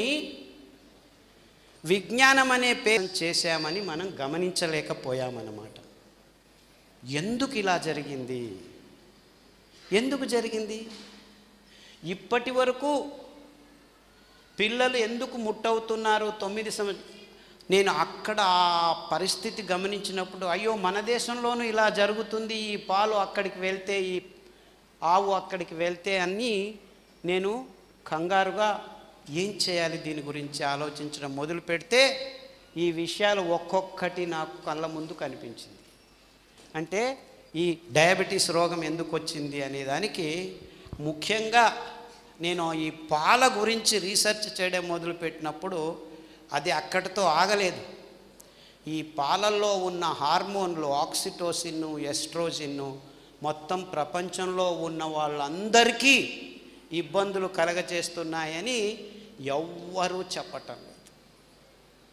విజ్ఞానం అనే పేరు చేశామని మనం గమనించలేకపోయామన్నమాట ఎందుకు ఇలా జరిగింది ఎందుకు జరిగింది ఇప్పటి వరకు పిల్లలు ఎందుకు ముట్టవుతున్నారు తొమ్మిది సంవత్సరం నేను అక్కడ ఆ పరిస్థితి గమనించినప్పుడు అయ్యో మన దేశంలోనూ ఇలా జరుగుతుంది ఈ పాలు అక్కడికి వెళ్తే ఈ ఆవు అక్కడికి వెళ్తే అని నేను కంగారుగా ఏం చేయాలి దీని గురించి ఆలోచించడం మొదలు పెడితే ఈ విషయాలు ఒక్కొక్కటి నాకు కళ్ళ ముందు కనిపించింది అంటే ఈ డయాబెటీస్ రోగం ఎందుకు వచ్చింది అనే దానికి ముఖ్యంగా నేను ఈ పాల గురించి రీసెర్చ్ చేయడం మొదలుపెట్టినప్పుడు అది అక్కడితో ఆగలేదు ఈ పాలల్లో ఉన్న హార్మోన్లు ఆక్సిటోసిన్ ఎస్ట్రోజిన్ మొత్తం ప్రపంచంలో ఉన్న వాళ్ళందరికీ ఇబ్బందులు కలగజేస్తున్నాయని ఎవ్వరూ చెప్పటం లేదు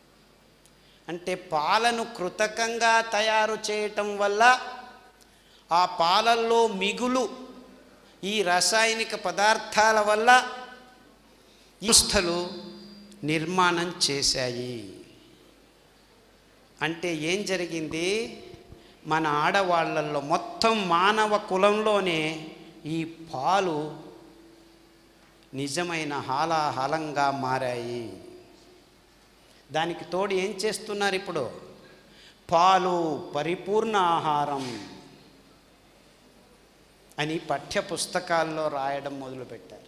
అంటే పాలను కృతకంగా తయారు చేయటం వల్ల ఆ పాలల్లో మిగులు ఈ రసాయనిక పదార్థాల వల్ల సంస్థలు నిర్మాణం చేశాయి అంటే ఏం జరిగింది మన ఆడవాళ్ళల్లో మొత్తం మానవ కులంలోనే ఈ పాలు నిజమైన హాలాహలంగా మారాయి దానికి తోడు ఏం చేస్తున్నారు ఇప్పుడు పాలు పరిపూర్ణ ఆహారం అని పఠ్య పుస్తకాల్లో రాయడం మొదలుపెట్టారు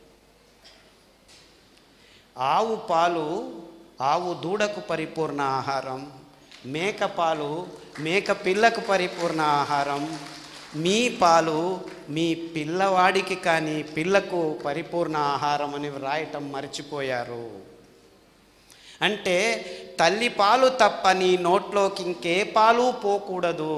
ఆవు పాలు ఆవు దూడకు పరిపూర్ణ ఆహారం మేక పాలు మేక పిల్లకు పరిపూర్ణ ఆహారం మీ పాలు మీ పిల్లవాడికి కానీ పిల్లకు పరిపూర్ణ ఆహారం అని వ్రాయటం మర్చిపోయారు అంటే తల్లి పాలు తప్ప నీ నోట్లోకి ఇంకే పాలు పోకూడదు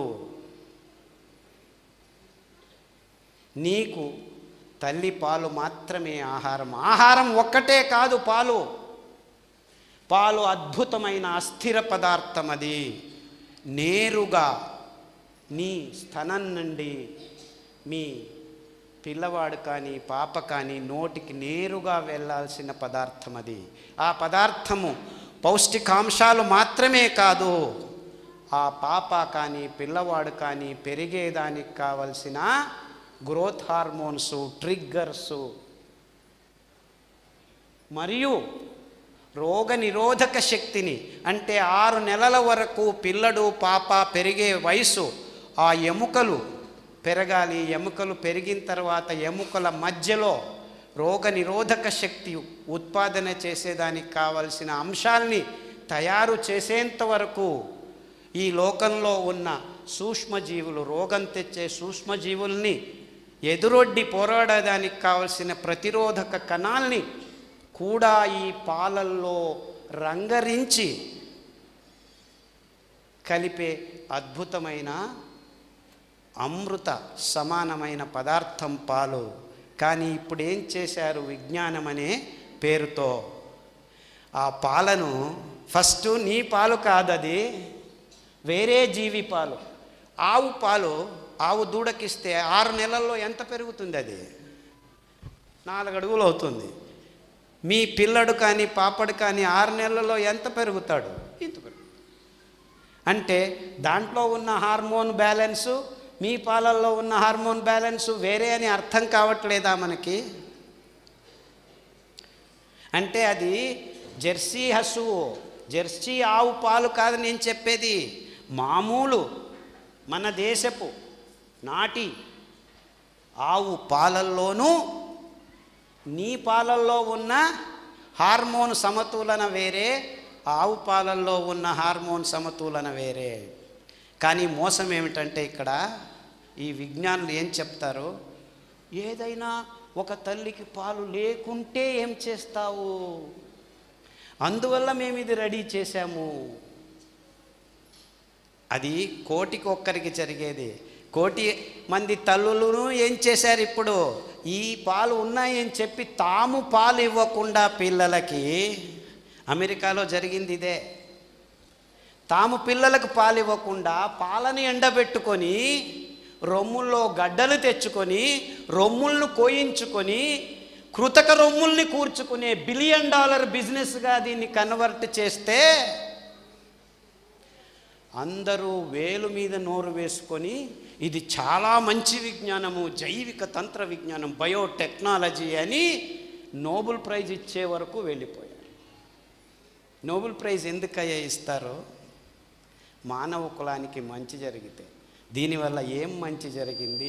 నీకు తల్లి పాలు మాత్రమే ఆహారం ఆహారం ఒక్కటే కాదు పాలు పాలు అద్భుతమైన అస్థిర పదార్థం అది నేరుగా నీ స్థనం నుండి మీ పిల్లవాడు కానీ పాప కానీ నోటికి నేరుగా వెళ్ళాల్సిన పదార్థం అది ఆ పదార్థము పౌష్టికాంశాలు మాత్రమే కాదు ఆ పాప కానీ పిల్లవాడు కానీ పెరిగేదానికి కావలసిన గ్రోత్ హార్మోన్స్ ట్రిగ్గర్సు మరియు రోగ నిరోధక శక్తిని అంటే ఆరు నెలల వరకు పిల్లడు పాప పెరిగే వయసు ఆ ఎముకలు పెరగాలి ఎముకలు పెరిగిన తర్వాత ఎముకల మధ్యలో రోగ నిరోధక శక్తి ఉత్పాదన చేసేదానికి కావలసిన అంశాల్ని తయారు చేసేంత వరకు ఈ లోకంలో ఉన్న సూక్ష్మజీవులు రోగం తెచ్చే సూక్ష్మజీవుల్ని ఎదురొడ్డి పోరాడడానికి కావలసిన ప్రతిరోధక కణాల్ని కూడా ఈ పాలల్లో రంగరించి కలిపే అద్భుతమైన అమృత సమానమైన పదార్థం పాలు కానీ ఇప్పుడు ఏం చేశారు విజ్ఞానం అనే పేరుతో ఆ పాలను ఫస్ట్ నీ పాలు కాదది వేరే జీవి పాలు ఆవు పాలు ఆవు దూడకిస్తే ఆరు నెలల్లో ఎంత పెరుగుతుంది అది నాలుగు అడుగులు అవుతుంది మీ పిల్లడు కానీ పాపడు కానీ ఆరు నెలల్లో ఎంత పెరుగుతాడు ఇంత పెరుగు అంటే దాంట్లో ఉన్న హార్మోన్ బ్యాలెన్సు మీ పాలల్లో ఉన్న హార్మోన్ బ్యాలెన్సు వేరే అని అర్థం కావట్లేదా మనకి అంటే అది జెర్సీ హసువు జెర్సీ ఆవు పాలు కాదు నేను చెప్పేది మామూలు మన దేశపు నాటి ఆవు పాలల్లోనూ నీ పాలల్లో ఉన్న హార్మోన్ సమతులన వేరే ఆవు పాలల్లో ఉన్న హార్మోన్ సమతులన వేరే కానీ మోసం ఏమిటంటే ఇక్కడ ఈ విజ్ఞానులు ఏం చెప్తారు ఏదైనా ఒక తల్లికి పాలు లేకుంటే ఏం చేస్తావు అందువల్ల మేము ఇది రెడీ చేశాము అది కోటికి ఒక్కరికి జరిగేది కోటి మంది తల్లులను ఏం చేశారు ఇప్పుడు ఈ పాలు ఉన్నాయని చెప్పి తాము పాలు ఇవ్వకుండా పిల్లలకి అమెరికాలో జరిగింది ఇదే తాము పిల్లలకు పాలు ఇవ్వకుండా పాలని ఎండబెట్టుకొని రొమ్ముల్లో గడ్డలు తెచ్చుకొని రొమ్ములను కోయించుకొని కృతక రొమ్ముల్ని కూర్చుకునే బిలియన్ డాలర్ బిజినెస్గా దీన్ని కన్వర్ట్ చేస్తే అందరూ వేలు మీద నోరు వేసుకొని ఇది చాలా మంచి విజ్ఞానము జైవిక తంత్ర విజ్ఞానం బయోటెక్నాలజీ అని నోబెల్ ప్రైజ్ ఇచ్చే వరకు వెళ్ళిపోయారు నోబెల్ ప్రైజ్ ఎందుకయ్యా ఇస్తారు మానవ కులానికి మంచి జరిగితే దీనివల్ల ఏం మంచి జరిగింది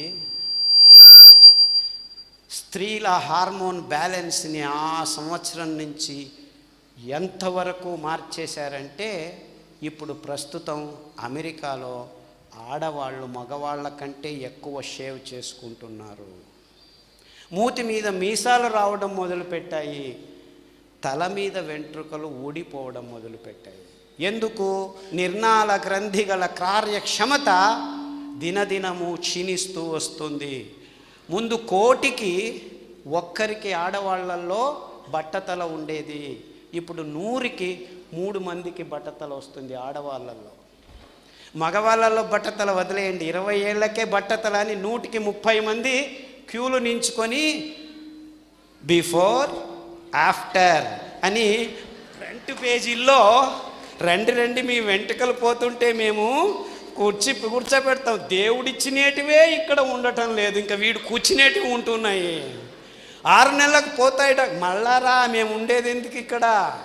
స్త్రీల హార్మోన్ బ్యాలెన్స్ని ఆ సంవత్సరం నుంచి ఎంతవరకు మార్చేశారంటే ఇప్పుడు ప్రస్తుతం అమెరికాలో ఆడవాళ్ళు మగవాళ్ళ కంటే ఎక్కువ షేవ్ చేసుకుంటున్నారు మూతి మీద మీసాలు రావడం మొదలుపెట్టాయి తల మీద వెంట్రుకలు ఊడిపోవడం మొదలుపెట్టాయి ఎందుకు నిర్నాళ గ్రంథి గల కార్యక్షమత దినదినము క్షీణిస్తూ వస్తుంది ముందు కోటికి ఒక్కరికి ఆడవాళ్ళల్లో బట్టతల ఉండేది ఇప్పుడు నూరికి మూడు మందికి బట్టతల వస్తుంది ఆడవాళ్ళల్లో మగవాళ్ళలో బట్టతల వదిలేయండి ఇరవై ఏళ్ళకే బట్టతల అని నూటికి ముప్పై మంది క్యూలు నించుకొని బిఫోర్ ఆఫ్టర్ అని ఫ్రంట్ పేజీల్లో రండి రండి మీ వెంట్రుకలు పోతుంటే మేము కూర్చి కూర్చోబెడతాం దేవుడిచ్చినేటివే ఇక్కడ ఉండటం లేదు ఇంకా వీడు కూర్చునేటివి ఉంటున్నాయి ఆరు నెలలకు పోతాయిట మళ్ళారా మేము ఉండేది ఎందుకు ఇక్కడ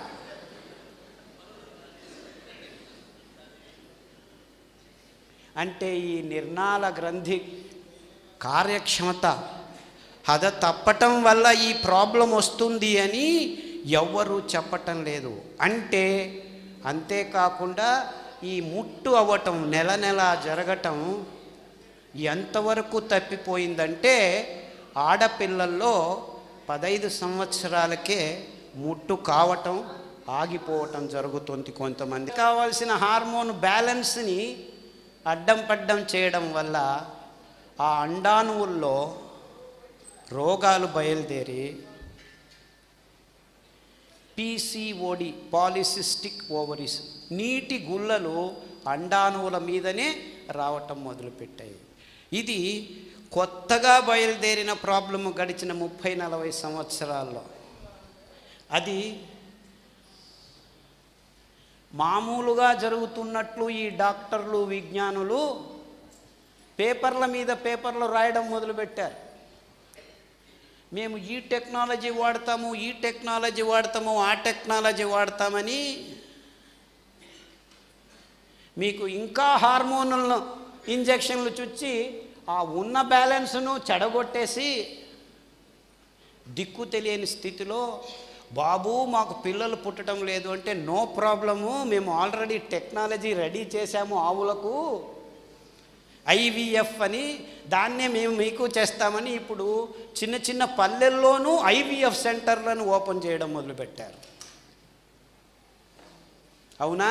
అంటే ఈ నిర్నాళ గ్రంథి కార్యక్షమత హద తప్పటం వల్ల ఈ ప్రాబ్లం వస్తుంది అని ఎవ్వరూ చెప్పటం లేదు అంటే అంతేకాకుండా ఈ ముట్టు అవ్వటం నెల నెల జరగటం ఎంతవరకు తప్పిపోయిందంటే ఆడపిల్లల్లో పదైదు సంవత్సరాలకే ముట్టు కావటం ఆగిపోవటం జరుగుతుంది కొంతమంది కావాల్సిన హార్మోన్ బ్యాలెన్స్ని అడ్డం పడ్డం చేయడం వల్ల ఆ అండాణువుల్లో రోగాలు బయలుదేరి పీసీఓడి పాలిసిస్టిక్ ఓవరీస్ నీటి గుల్లలు అండాణువుల మీదనే రావటం మొదలుపెట్టాయి ఇది కొత్తగా బయలుదేరిన ప్రాబ్లము గడిచిన ముప్పై నలభై సంవత్సరాల్లో అది మామూలుగా జరుగుతున్నట్లు ఈ డాక్టర్లు విజ్ఞానులు పేపర్ల మీద పేపర్లు రాయడం మొదలుపెట్టారు మేము ఈ టెక్నాలజీ వాడతాము ఈ టెక్నాలజీ వాడతాము ఆ టెక్నాలజీ వాడతామని మీకు ఇంకా హార్మోన్లను ఇంజెక్షన్లు చుచ్చి ఆ ఉన్న బ్యాలెన్స్ను చెడగొట్టేసి దిక్కు తెలియని స్థితిలో బాబు మాకు పిల్లలు పుట్టడం లేదు అంటే నో ప్రాబ్లము మేము ఆల్రెడీ టెక్నాలజీ రెడీ చేశాము ఆవులకు ఐవీఎఫ్ అని దాన్నే మేము మీకు చేస్తామని ఇప్పుడు చిన్న చిన్న పల్లెల్లోనూ ఐవీఎఫ్ సెంటర్లను ఓపెన్ చేయడం మొదలుపెట్టారు అవునా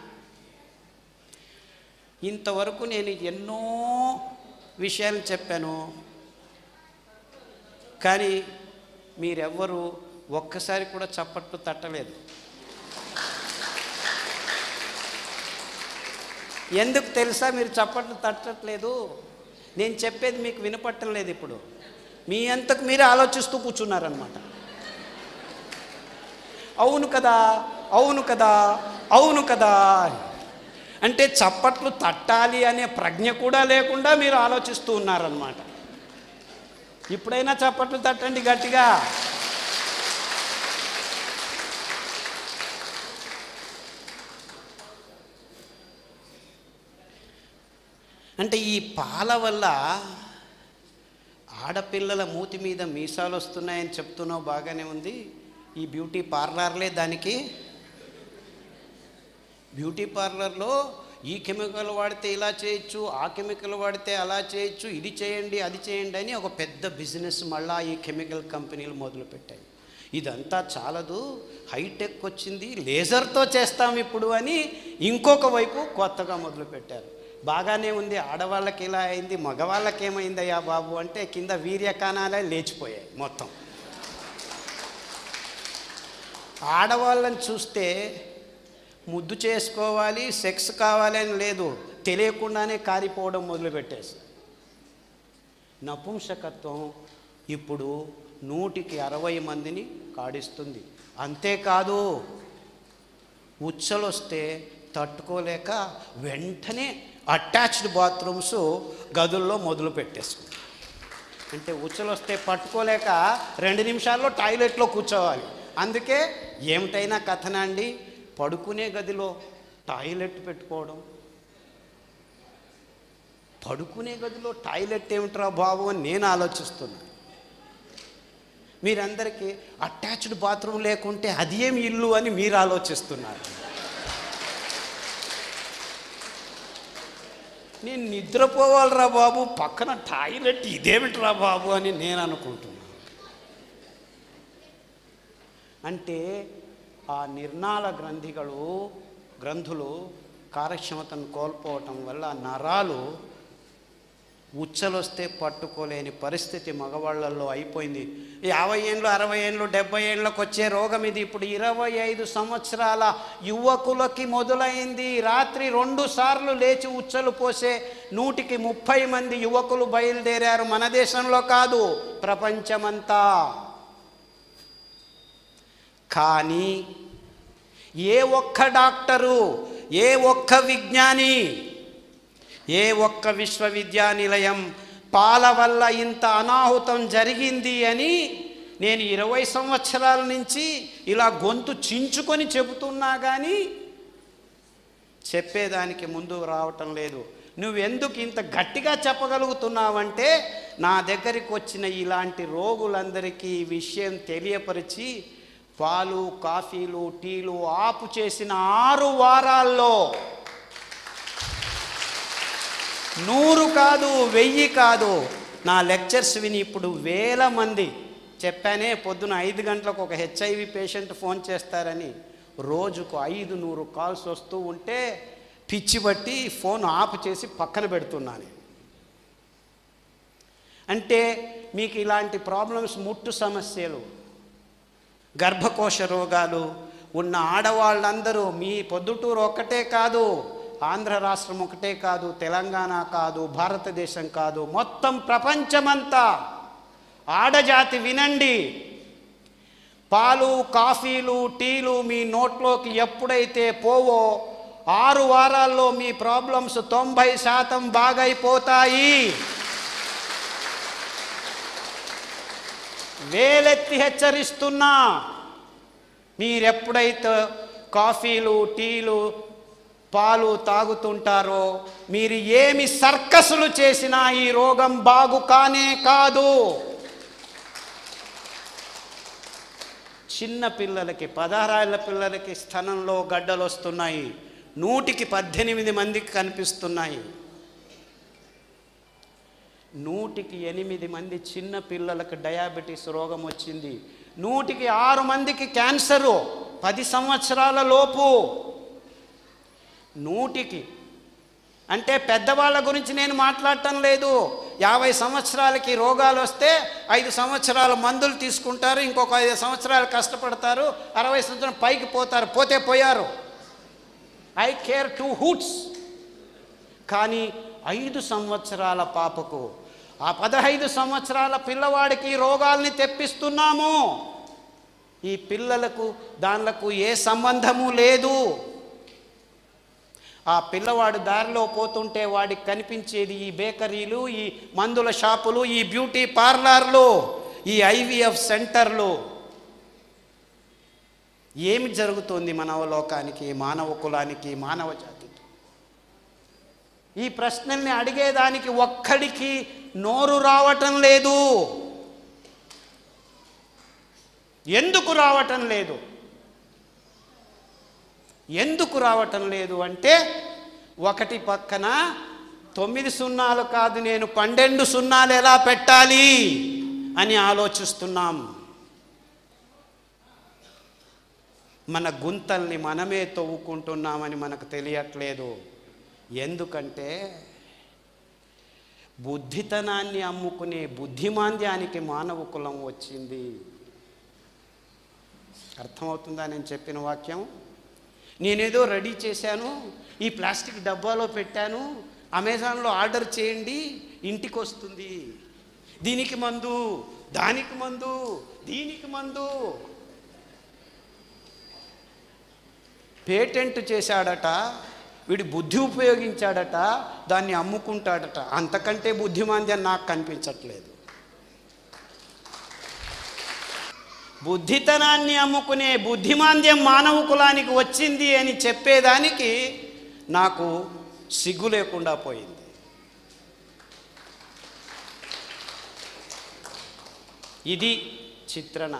ఇంతవరకు నేను ఎన్నో విషయాలు చెప్పాను కానీ మీరెవ్వరూ ఒక్కసారి కూడా చప్పట్లు తట్టలేదు ఎందుకు తెలుసా మీరు చప్పట్లు తట్టట్లేదు నేను చెప్పేది మీకు వినపట్టం లేదు ఇప్పుడు మీ అంతకు మీరే ఆలోచిస్తూ కూర్చున్నారనమాట అవును కదా అవును కదా అవును కదా అని. అంటే చప్పట్లు తట్టాలి అనే ప్రజ్ఞ కూడా లేకుండా మీరు ఆలోచిస్తూ ఉన్నారనమాట ఇప్పుడైనా చప్పట్లు తట్టండి గట్టిగా అంటే ఈ పాల వల్ల ఆడపిల్లల మూతి మీద మీసాలు వస్తున్నాయని చెప్తున్నావు బాగానే ఉంది ఈ బ్యూటీ పార్లర్లే దానికి బ్యూటీ పార్లర్లో ఈ కెమికల్ వాడితే ఇలా చేయొచ్చు ఆ కెమికల్ వాడితే అలా చేయొచ్చు ఇది చేయండి అది చేయండి అని ఒక పెద్ద బిజినెస్ మళ్ళా ఈ కెమికల్ కంపెనీలు మొదలుపెట్టాయి ఇదంతా చాలదు హైటెక్ వచ్చింది లేజర్తో చేస్తాం ఇప్పుడు అని ఇంకొక వైపు కొత్తగా మొదలుపెట్టారు బాగానే ఉంది ఆడవాళ్ళకి ఇలా అయింది మగవాళ్ళకి ఏమైందయ్యా బాబు అంటే కింద వీర్యకాణాలే లేచిపోయాయి మొత్తం ఆడవాళ్ళని చూస్తే ముద్దు చేసుకోవాలి సెక్స్ కావాలి అని లేదు తెలియకుండానే కారిపోవడం మొదలుపెట్టేసి నపుంసకత్వం ఇప్పుడు నూటికి అరవై మందిని కాడిస్తుంది అంతేకాదు ఉచ్చలొస్తే తట్టుకోలేక వెంటనే అటాచ్డ్ బాత్రూమ్స్ గదుల్లో మొదలు పెట్టేసుకుంది అంటే ఉచ్చలొస్తే పట్టుకోలేక రెండు నిమిషాల్లో టాయిలెట్లో కూర్చోవాలి అందుకే ఏమిటైనా కథనా అండి పడుకునే గదిలో టాయిలెట్ పెట్టుకోవడం పడుకునే గదిలో టాయిలెట్ ఏమిట్రా బాబు అని నేను ఆలోచిస్తున్నా మీరందరికీ అటాచ్డ్ బాత్రూమ్ లేకుంటే అది ఏమి ఇల్లు అని మీరు ఆలోచిస్తున్నారు నేను నిద్రపోవాలిరా బాబు పక్కన టాయిలెట్ ఇదేమిట్రా బాబు అని నేను అనుకుంటున్నాను అంటే ఆ నిర్నాళ గ్రంథిಗಳು గ్రంథులు కార్యక్షమతను కోల్పోవటం వల్ల నరాలు ఉచ్చలొస్తే పట్టుకోలేని పరిస్థితి మగవాళ్ళల్లో అయిపోయింది యాభై ఏళ్ళు అరవై ఏళ్ళు డెబ్బై ఏళ్ళకి వచ్చే రోగం ఇది ఇప్పుడు ఇరవై ఐదు సంవత్సరాల యువకులకి మొదలైంది రాత్రి రెండు సార్లు లేచి ఉచ్చలు పోసే నూటికి ముప్పై మంది యువకులు బయలుదేరారు మన దేశంలో కాదు ప్రపంచమంతా కానీ ఏ ఒక్క డాక్టరు ఏ ఒక్క విజ్ఞాని ఏ ఒక్క విశ్వవిద్యానిలయం పాల వల్ల ఇంత అనాహుతం జరిగింది అని నేను ఇరవై సంవత్సరాల నుంచి ఇలా గొంతు చించుకొని చెబుతున్నా కానీ చెప్పేదానికి ముందు రావటం లేదు నువ్వెందుకు ఇంత గట్టిగా చెప్పగలుగుతున్నావంటే నా దగ్గరికి వచ్చిన ఇలాంటి రోగులందరికీ ఈ విషయం తెలియపరిచి పాలు కాఫీలు టీలు ఆపు చేసిన ఆరు వారాల్లో నూరు కాదు వెయ్యి కాదు నా లెక్చర్స్ విని ఇప్పుడు వేల మంది చెప్పానే పొద్దున ఐదు గంటలకు ఒక హెచ్ఐవి పేషెంట్ ఫోన్ చేస్తారని రోజుకు ఐదు నూరు కాల్స్ వస్తూ ఉంటే పిచ్చి బట్టి ఫోన్ ఆఫ్ చేసి పక్కన పెడుతున్నాను అంటే మీకు ఇలాంటి ప్రాబ్లమ్స్ ముట్టు సమస్యలు గర్భకోశ రోగాలు ఉన్న ఆడవాళ్ళందరూ మీ పొద్దుటూరు ఒక్కటే కాదు ఆంధ్ర రాష్ట్రం ఒకటే కాదు తెలంగాణ కాదు భారతదేశం కాదు మొత్తం ప్రపంచమంతా ఆడజాతి వినండి పాలు కాఫీలు టీలు మీ నోట్లోకి ఎప్పుడైతే పోవో ఆరు వారాల్లో మీ ప్రాబ్లమ్స్ తొంభై శాతం బాగైపోతాయి వేలెత్తి హెచ్చరిస్తున్నా మీరెప్పుడైతే కాఫీలు టీలు పాలు తాగుతుంటారో మీరు ఏమి సర్కసులు చేసినా ఈ రోగం బాగు కానే కాదు చిన్న పిల్లలకి పదహారేళ్ల పిల్లలకి స్థనంలో గడ్డలు వస్తున్నాయి నూటికి పద్దెనిమిది మందికి కనిపిస్తున్నాయి నూటికి ఎనిమిది మంది చిన్న పిల్లలకు డయాబెటీస్ రోగం వచ్చింది నూటికి ఆరు మందికి క్యాన్సరు పది సంవత్సరాల లోపు నూటికి అంటే పెద్దవాళ్ళ గురించి నేను మాట్లాడటం లేదు యాభై సంవత్సరాలకి రోగాలు వస్తే ఐదు సంవత్సరాల మందులు తీసుకుంటారు ఇంకొక ఐదు సంవత్సరాలు కష్టపడతారు అరవై సంవత్సరం పైకి పోతారు పోతే పోయారు ఐ కేర్ టు హూట్స్ కానీ ఐదు సంవత్సరాల పాపకు ఆ పదహైదు సంవత్సరాల పిల్లవాడికి రోగాల్ని తెప్పిస్తున్నాము ఈ పిల్లలకు దానిలకు ఏ సంబంధము లేదు ఆ పిల్లవాడు దారిలో పోతుంటే వాడికి కనిపించేది ఈ బేకరీలు ఈ మందుల షాపులు ఈ బ్యూటీ పార్లర్లు ఈ ఐవీఎఫ్ సెంటర్లు ఏమి జరుగుతుంది మానవ లోకానికి మానవ కులానికి మానవ జాతికి ఈ ప్రశ్నల్ని అడిగేదానికి ఒక్కడికి నోరు రావటం లేదు ఎందుకు రావటం లేదు ఎందుకు రావటం లేదు అంటే ఒకటి పక్కన తొమ్మిది సున్నాలు కాదు నేను పన్నెండు సున్నాలు ఎలా పెట్టాలి అని ఆలోచిస్తున్నాం మన గుంతల్ని మనమే తవ్వుకుంటున్నామని మనకు తెలియట్లేదు ఎందుకంటే బుద్ధితనాన్ని అమ్ముకునే బుద్ధిమాంద్యానికి మానవ కులం వచ్చింది అర్థమవుతుందా నేను చెప్పిన వాక్యం నేనేదో రెడీ చేశాను ఈ ప్లాస్టిక్ డబ్బాలో పెట్టాను అమెజాన్లో ఆర్డర్ చేయండి ఇంటికి వస్తుంది దీనికి మందు దానికి మందు దీనికి మందు పేటెంట్ చేశాడట వీడి బుద్ధి ఉపయోగించాడట దాన్ని అమ్ముకుంటాడట అంతకంటే బుద్ధిమాంద్యం నాకు కనిపించట్లేదు బుద్ధితనాన్ని అమ్ముకునే బుద్ధిమాంద్యం మానవ కులానికి వచ్చింది అని చెప్పేదానికి నాకు సిగ్గు లేకుండా పోయింది ఇది చిత్రణ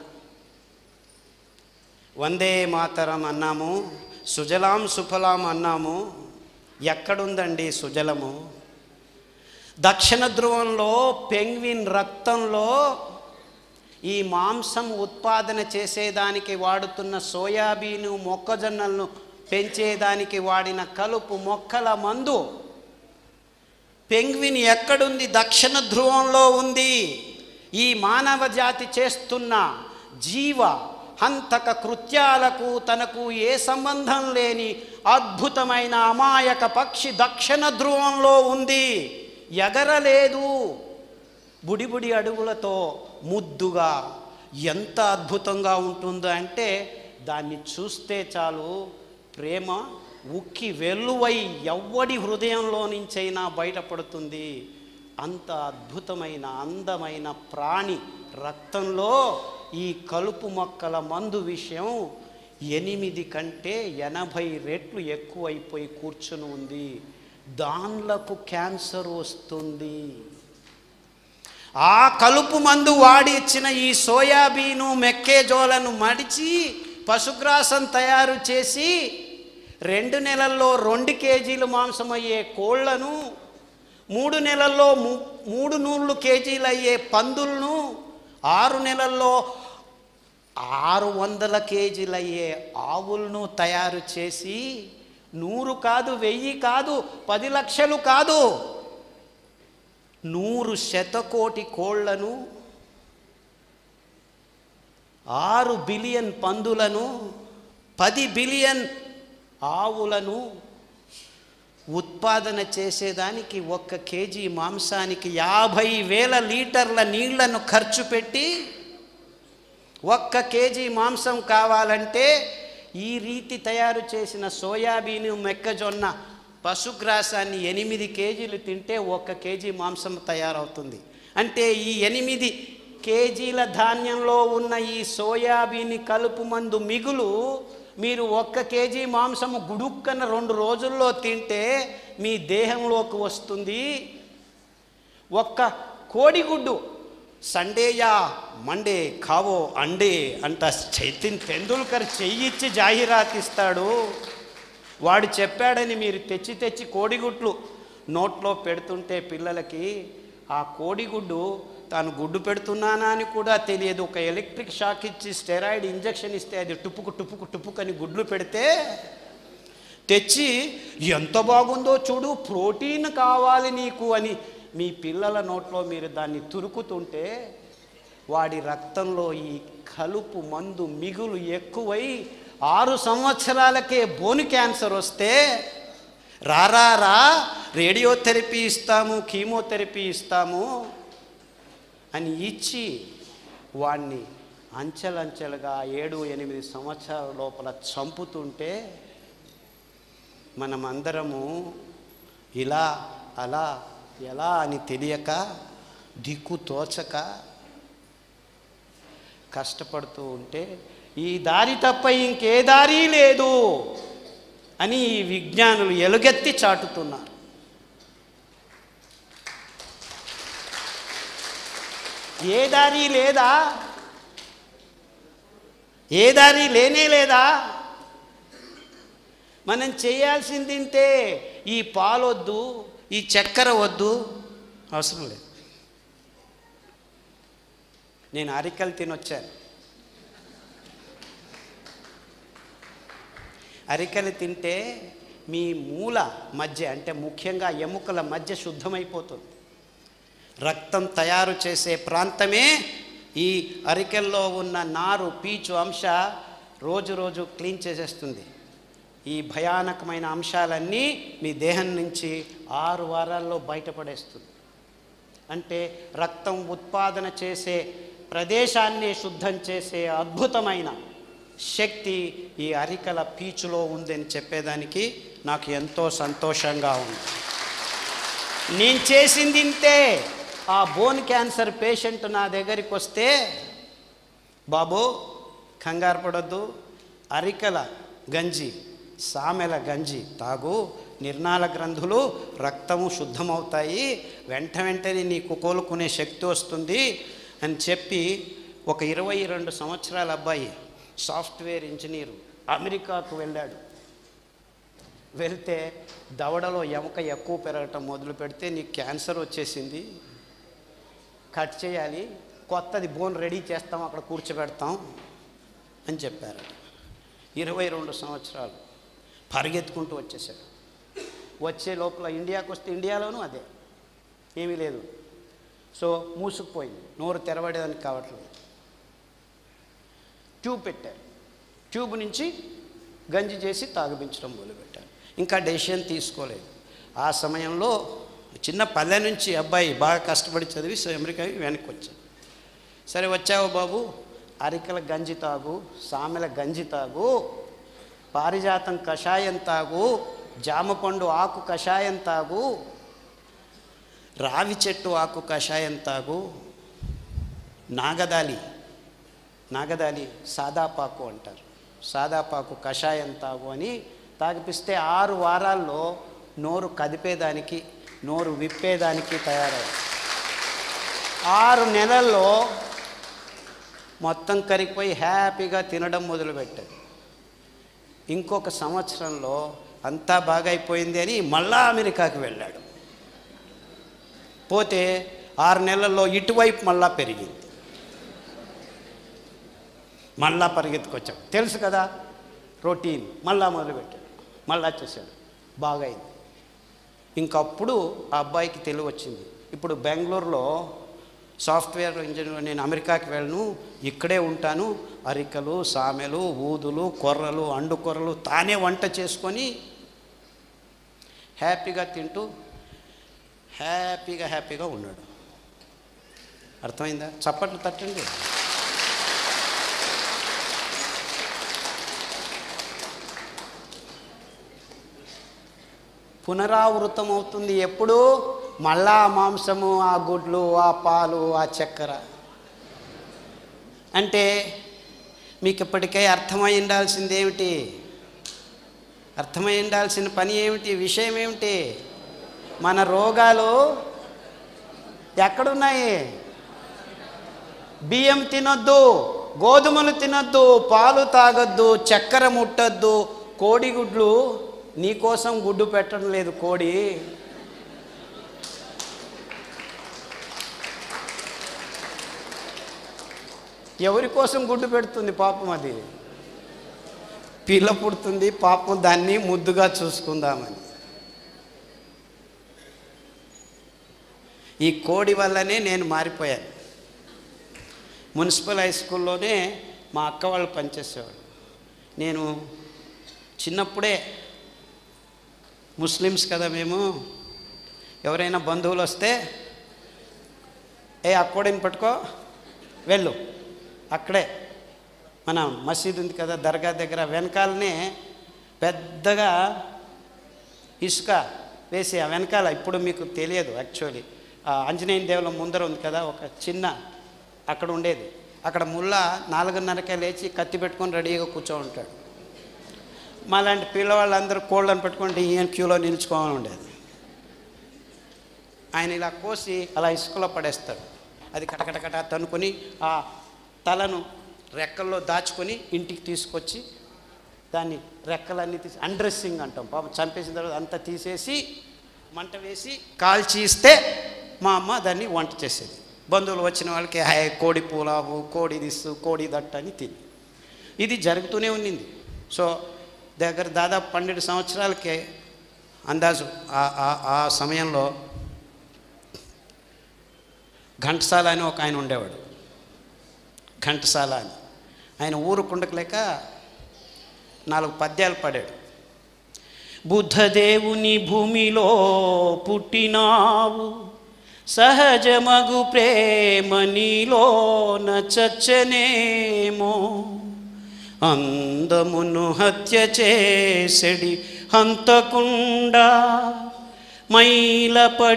వందే మాతరం అన్నాము సుజలాం సుఫలాం అన్నాము ఎక్కడుందండి సుజలము దక్షిణ ధ్రువంలో పెంగ్విన్ రక్తంలో ఈ మాంసం ఉత్పాదన చేసేదానికి వాడుతున్న సోయాబీను మొక్కజొన్నలను పెంచేదానికి వాడిన కలుపు మొక్కల మందు పెంగ్విన్ ఎక్కడుంది దక్షిణ ధ్రువంలో ఉంది ఈ మానవ జాతి చేస్తున్న జీవ హంతక కృత్యాలకు తనకు ఏ సంబంధం లేని అద్భుతమైన అమాయక పక్షి దక్షిణ ధ్రువంలో ఉంది ఎగరలేదు బుడిబుడి అడుగులతో ముద్దుగా ఎంత అద్భుతంగా ఉంటుందో అంటే దాన్ని చూస్తే చాలు ప్రేమ ఉక్కి వెల్లువై ఎవ్వడి హృదయంలో నుంచైనా బయటపడుతుంది అంత అద్భుతమైన అందమైన ప్రాణి రక్తంలో ఈ కలుపు మొక్కల మందు విషయం ఎనిమిది కంటే ఎనభై రెట్లు ఎక్కువైపోయి కూర్చుని ఉంది దాన్లకు క్యాన్సర్ వస్తుంది ఆ కలుపు మందు వాడి ఇచ్చిన ఈ సోయాబీను మెక్కేజోలను మడిచి పశుగ్రాసం తయారు చేసి రెండు నెలల్లో రెండు కేజీలు మాంసం అయ్యే కోళ్లను మూడు నెలల్లో ము- మూడు నూళ్ళు కేజీలు అయ్యే పందులను ఆరు నెలల్లో ఆరు వందల కేజీలు అయ్యే ఆవులను తయారు చేసి నూరు కాదు వెయ్యి కాదు పది లక్షలు కాదు నూరు శతకోటి కోళ్లను ఆరు బిలియన్ పందులను పది బిలియన్ ఆవులను ఉత్పాదన చేసేదానికి ఒక్క కేజీ మాంసానికి యాభై వేల లీటర్ల నీళ్లను ఖర్చు పెట్టి ఒక్క కేజీ మాంసం కావాలంటే ఈ రీతి తయారు చేసిన సోయాబీను మెక్కజొన్న పశుగ్రాసాన్ని ఎనిమిది కేజీలు తింటే ఒక్క కేజీ మాంసం తయారవుతుంది అంటే ఈ ఎనిమిది కేజీల ధాన్యంలో ఉన్న ఈ సోయాబీన్ కలుపు మందు మిగులు మీరు ఒక్క కేజీ మాంసము గుడుక్కన రెండు రోజుల్లో తింటే మీ దేహంలోకి వస్తుంది ఒక్క కోడిగుడ్డు సండేయా మండే కావో అండే అంట చైతన్ తెండూల్కర్ చెయ్యిచ్చి జాహీరాత్ ఇస్తాడు వాడు చెప్పాడని మీరు తెచ్చి తెచ్చి కోడిగుడ్లు నోట్లో పెడుతుంటే పిల్లలకి ఆ కోడిగుడ్డు తాను గుడ్డు పెడుతున్నానా అని కూడా తెలియదు ఒక ఎలక్ట్రిక్ షాక్ ఇచ్చి స్టెరాయిడ్ ఇంజెక్షన్ ఇస్తే అది టుపుకు టుపుకు టుపుకు అని గుడ్లు పెడితే తెచ్చి ఎంత బాగుందో చూడు ప్రోటీన్ కావాలి నీకు అని మీ పిల్లల నోట్లో మీరు దాన్ని తురుకుతుంటే వాడి రక్తంలో ఈ కలుపు మందు మిగులు ఎక్కువై ఆరు సంవత్సరాలకే బోను క్యాన్సర్ వస్తే రారా రా రేడియోథెరపీ ఇస్తాము కీమోథెరపీ ఇస్తాము అని ఇచ్చి వాణ్ణి అంచెలంచెలుగా ఏడు ఎనిమిది సంవత్సరాల లోపల చంపుతుంటే మనమందరము ఇలా అలా ఎలా అని తెలియక దిక్కు తోచక కష్టపడుతూ ఉంటే ఈ దారి తప్ప ఇంకే దారి లేదు అని ఈ విజ్ఞానులు ఎలుగెత్తి చాటుతున్నారు ఏ దారి లేదా ఏ దారి లేనే లేదా మనం చేయాల్సింది ఇంతే ఈ పాలొద్దు ఈ చక్కెర వద్దు అవసరం లేదు నేను అరికలు తినొచ్చాను అరికలు తింటే మీ మూల మధ్య అంటే ముఖ్యంగా ఎముకల మధ్య శుద్ధమైపోతుంది రక్తం తయారు చేసే ప్రాంతమే ఈ అరికెల్లో ఉన్న నారు పీచు అంశ రోజు రోజు క్లీన్ చేసేస్తుంది ఈ భయానకమైన అంశాలన్నీ మీ దేహం నుంచి ఆరు వారాల్లో బయటపడేస్తుంది అంటే రక్తం ఉత్పాదన చేసే ప్రదేశాన్ని శుద్ధం చేసే అద్భుతమైన శక్తి ఈ అరికల పీచులో ఉందని చెప్పేదానికి నాకు ఎంతో సంతోషంగా ఉంది నేను చేసింది ఇంతే ఆ బోన్ క్యాన్సర్ పేషెంట్ నా దగ్గరికి వస్తే బాబు కంగారు పడొద్దు అరికల గంజి సామెల గంజి తాగు నిర్నాళ గ్రంథులు రక్తము శుద్ధమవుతాయి వెంట వెంటనే నీకు కోలుకునే శక్తి వస్తుంది అని చెప్పి ఒక ఇరవై రెండు సంవత్సరాల అబ్బాయి సాఫ్ట్వేర్ ఇంజనీరు అమెరికాకు వెళ్ళాడు వెళ్తే దవడలో ఎముక ఎక్కువ పెరగటం మొదలు పెడితే నీకు క్యాన్సర్ వచ్చేసింది కట్ చేయాలి కొత్తది బోన్ రెడీ చేస్తాం అక్కడ కూర్చోబెడతాం అని చెప్పారు ఇరవై రెండు సంవత్సరాలు పరిగెత్తుకుంటూ వచ్చేసాడు వచ్చే లోపల ఇండియాకు వస్తే ఇండియాలోనూ అదే ఏమీ లేదు సో మూసుకుపోయింది నోరు తెరవడానికి కావట్లేదు ట్యూబ్ పెట్టారు ట్యూబ్ నుంచి గంజి చేసి తాగిపించడం మొదలుపెట్టారు ఇంకా డెసిషన్ తీసుకోలేదు ఆ సమయంలో చిన్న పల్లె నుంచి అబ్బాయి బాగా కష్టపడి చదివి సో అమెరికాకి వెనక్కి వచ్చాడు సరే వచ్చావు బాబు అరికల గంజి తాగు సామెల గంజి తాగు పారిజాతం కషాయం తాగు జామపండు ఆకు కషాయం తాగు రావి చెట్టు ఆకు కషాయం తాగు నాగదాలి నాగదాలి సాదాపాకు అంటారు సాదాపాకు కషాయం తాగు అని తాగిపిస్తే ఆరు వారాల్లో నోరు కదిపేదానికి నోరు విప్పేదానికి తయారయ్యారు ఆరు నెలల్లో మొత్తం కరిగిపోయి హ్యాపీగా తినడం మొదలుపెట్టారు ఇంకొక సంవత్సరంలో అంతా బాగా అయిపోయింది అని మళ్ళా అమెరికాకి వెళ్ళాడు పోతే ఆరు నెలల్లో ఇటువైపు మళ్ళా పెరిగింది మళ్ళా పరిగెత్తుకొచ్చాడు తెలుసు కదా రొటీన్ మళ్ళా మొదలుపెట్టాడు మళ్ళా చేశాడు బాగా అయింది ఇంకప్పుడు ఆ అబ్బాయికి తెలివి వచ్చింది ఇప్పుడు బెంగళూరులో సాఫ్ట్వేర్ ఇంజనీర్ నేను అమెరికాకి వెళ్ళను ఇక్కడే ఉంటాను అరికలు సామెలు ఊదులు కొర్రలు అండు కొర్రలు తానే వంట చేసుకొని హ్యాపీగా తింటూ హ్యాపీగా హ్యాపీగా ఉన్నాడు అర్థమైందా చప్పట్లు తట్టండి పునరావృతం అవుతుంది ఎప్పుడు మళ్ళా ఆ మాంసము ఆ గుడ్లు ఆ పాలు ఆ చక్కెర అంటే మీకు ఇప్పటికే అర్థమై ఉండాల్సింది ఏమిటి అర్థమై ఉండాల్సిన పని ఏమిటి విషయం ఏమిటి మన రోగాలు ఎక్కడున్నాయి బియ్యం తినొద్దు గోధుమలు తినొద్దు పాలు తాగొద్దు చక్కెర ముట్టొద్దు కోడిగుడ్లు నీకోసం గుడ్డు పెట్టడం లేదు కోడి ఎవరి కోసం గుడ్డు పెడుతుంది పాపం అది పిల్ల పుడుతుంది పాపం దాన్ని ముద్దుగా చూసుకుందామని ఈ కోడి వల్లనే నేను మారిపోయాను మున్సిపల్ హై స్కూల్లోనే మా అక్క వాళ్ళు పనిచేసేవాడు నేను చిన్నప్పుడే ముస్లిమ్స్ కదా మేము ఎవరైనా బంధువులు వస్తే ఏ అక్కోడిని పట్టుకో వెళ్ళు అక్కడే మన మసీద్ ఉంది కదా దర్గా దగ్గర వెనకాలనే పెద్దగా ఇసుక వేసి ఆ వెనకాల ఇప్పుడు మీకు తెలియదు యాక్చువల్లీ ఆ ఆంజనేయ దేవుల ముందర ఉంది కదా ఒక చిన్న అక్కడ ఉండేది అక్కడ ముళ్ళ నాలుగున్నరకే లేచి కత్తి పెట్టుకొని రెడీగా కూర్చో ఉంటాడు మాలాంటి పిల్లవాళ్ళందరూ కోళ్ళని పెట్టుకుంటే ఈయన క్యూలో నిల్చుకోవాలని ఉండేది ఆయన ఇలా కోసి అలా ఇసుకలో పడేస్తాడు అది కటకటకట తనుకొని ఆ తలను రెక్కల్లో దాచుకొని ఇంటికి తీసుకొచ్చి దాన్ని రెక్కలన్నీ తీసి అండ్రెస్సింగ్ అంటాం పాపం చంపేసిన తర్వాత అంతా తీసేసి మంట వేసి కాల్చి ఇస్తే మా అమ్మ దాన్ని వంట చేసేది బంధువులు వచ్చిన వాళ్ళకి హాయ్ కోడి పులావు కోడి దిస్సు కోడి దట్ట అని తిని ఇది జరుగుతూనే ఉన్నింది సో దగ్గర దాదాపు పన్నెండు సంవత్సరాలకే అందాజు ఆ- ఆ- ఆ సమయంలో ఘంటసాల అని ఒక ఆయన ఉండేవాడు ఘంటసాల అని ఆయన ఊరు కుండకలేక నాలుగు పద్యాలు పాడాడు బుద్ధదేవుని భూమిలో పుట్టినావు సహజమగు ప్రేమ నీలోన చచ్చనేమో అందమును హత్య చేసెడి హంతకుండా మైల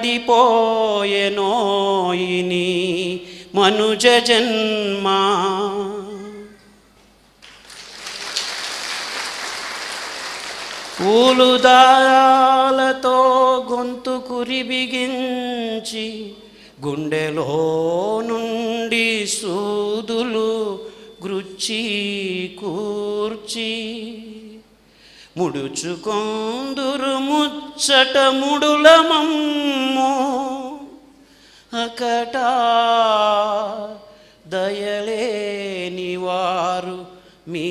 పడిపోయెనోయిని మనుజ జన్మా ఊలుదాలతో గొంతు కురిబిగించి గుండెలో నుండి సూదులు గృచ్చి కూర్చి ముడుచుకొందురు ముచ్చట ముడులమమ్ము అకట దయలేని వారు మీ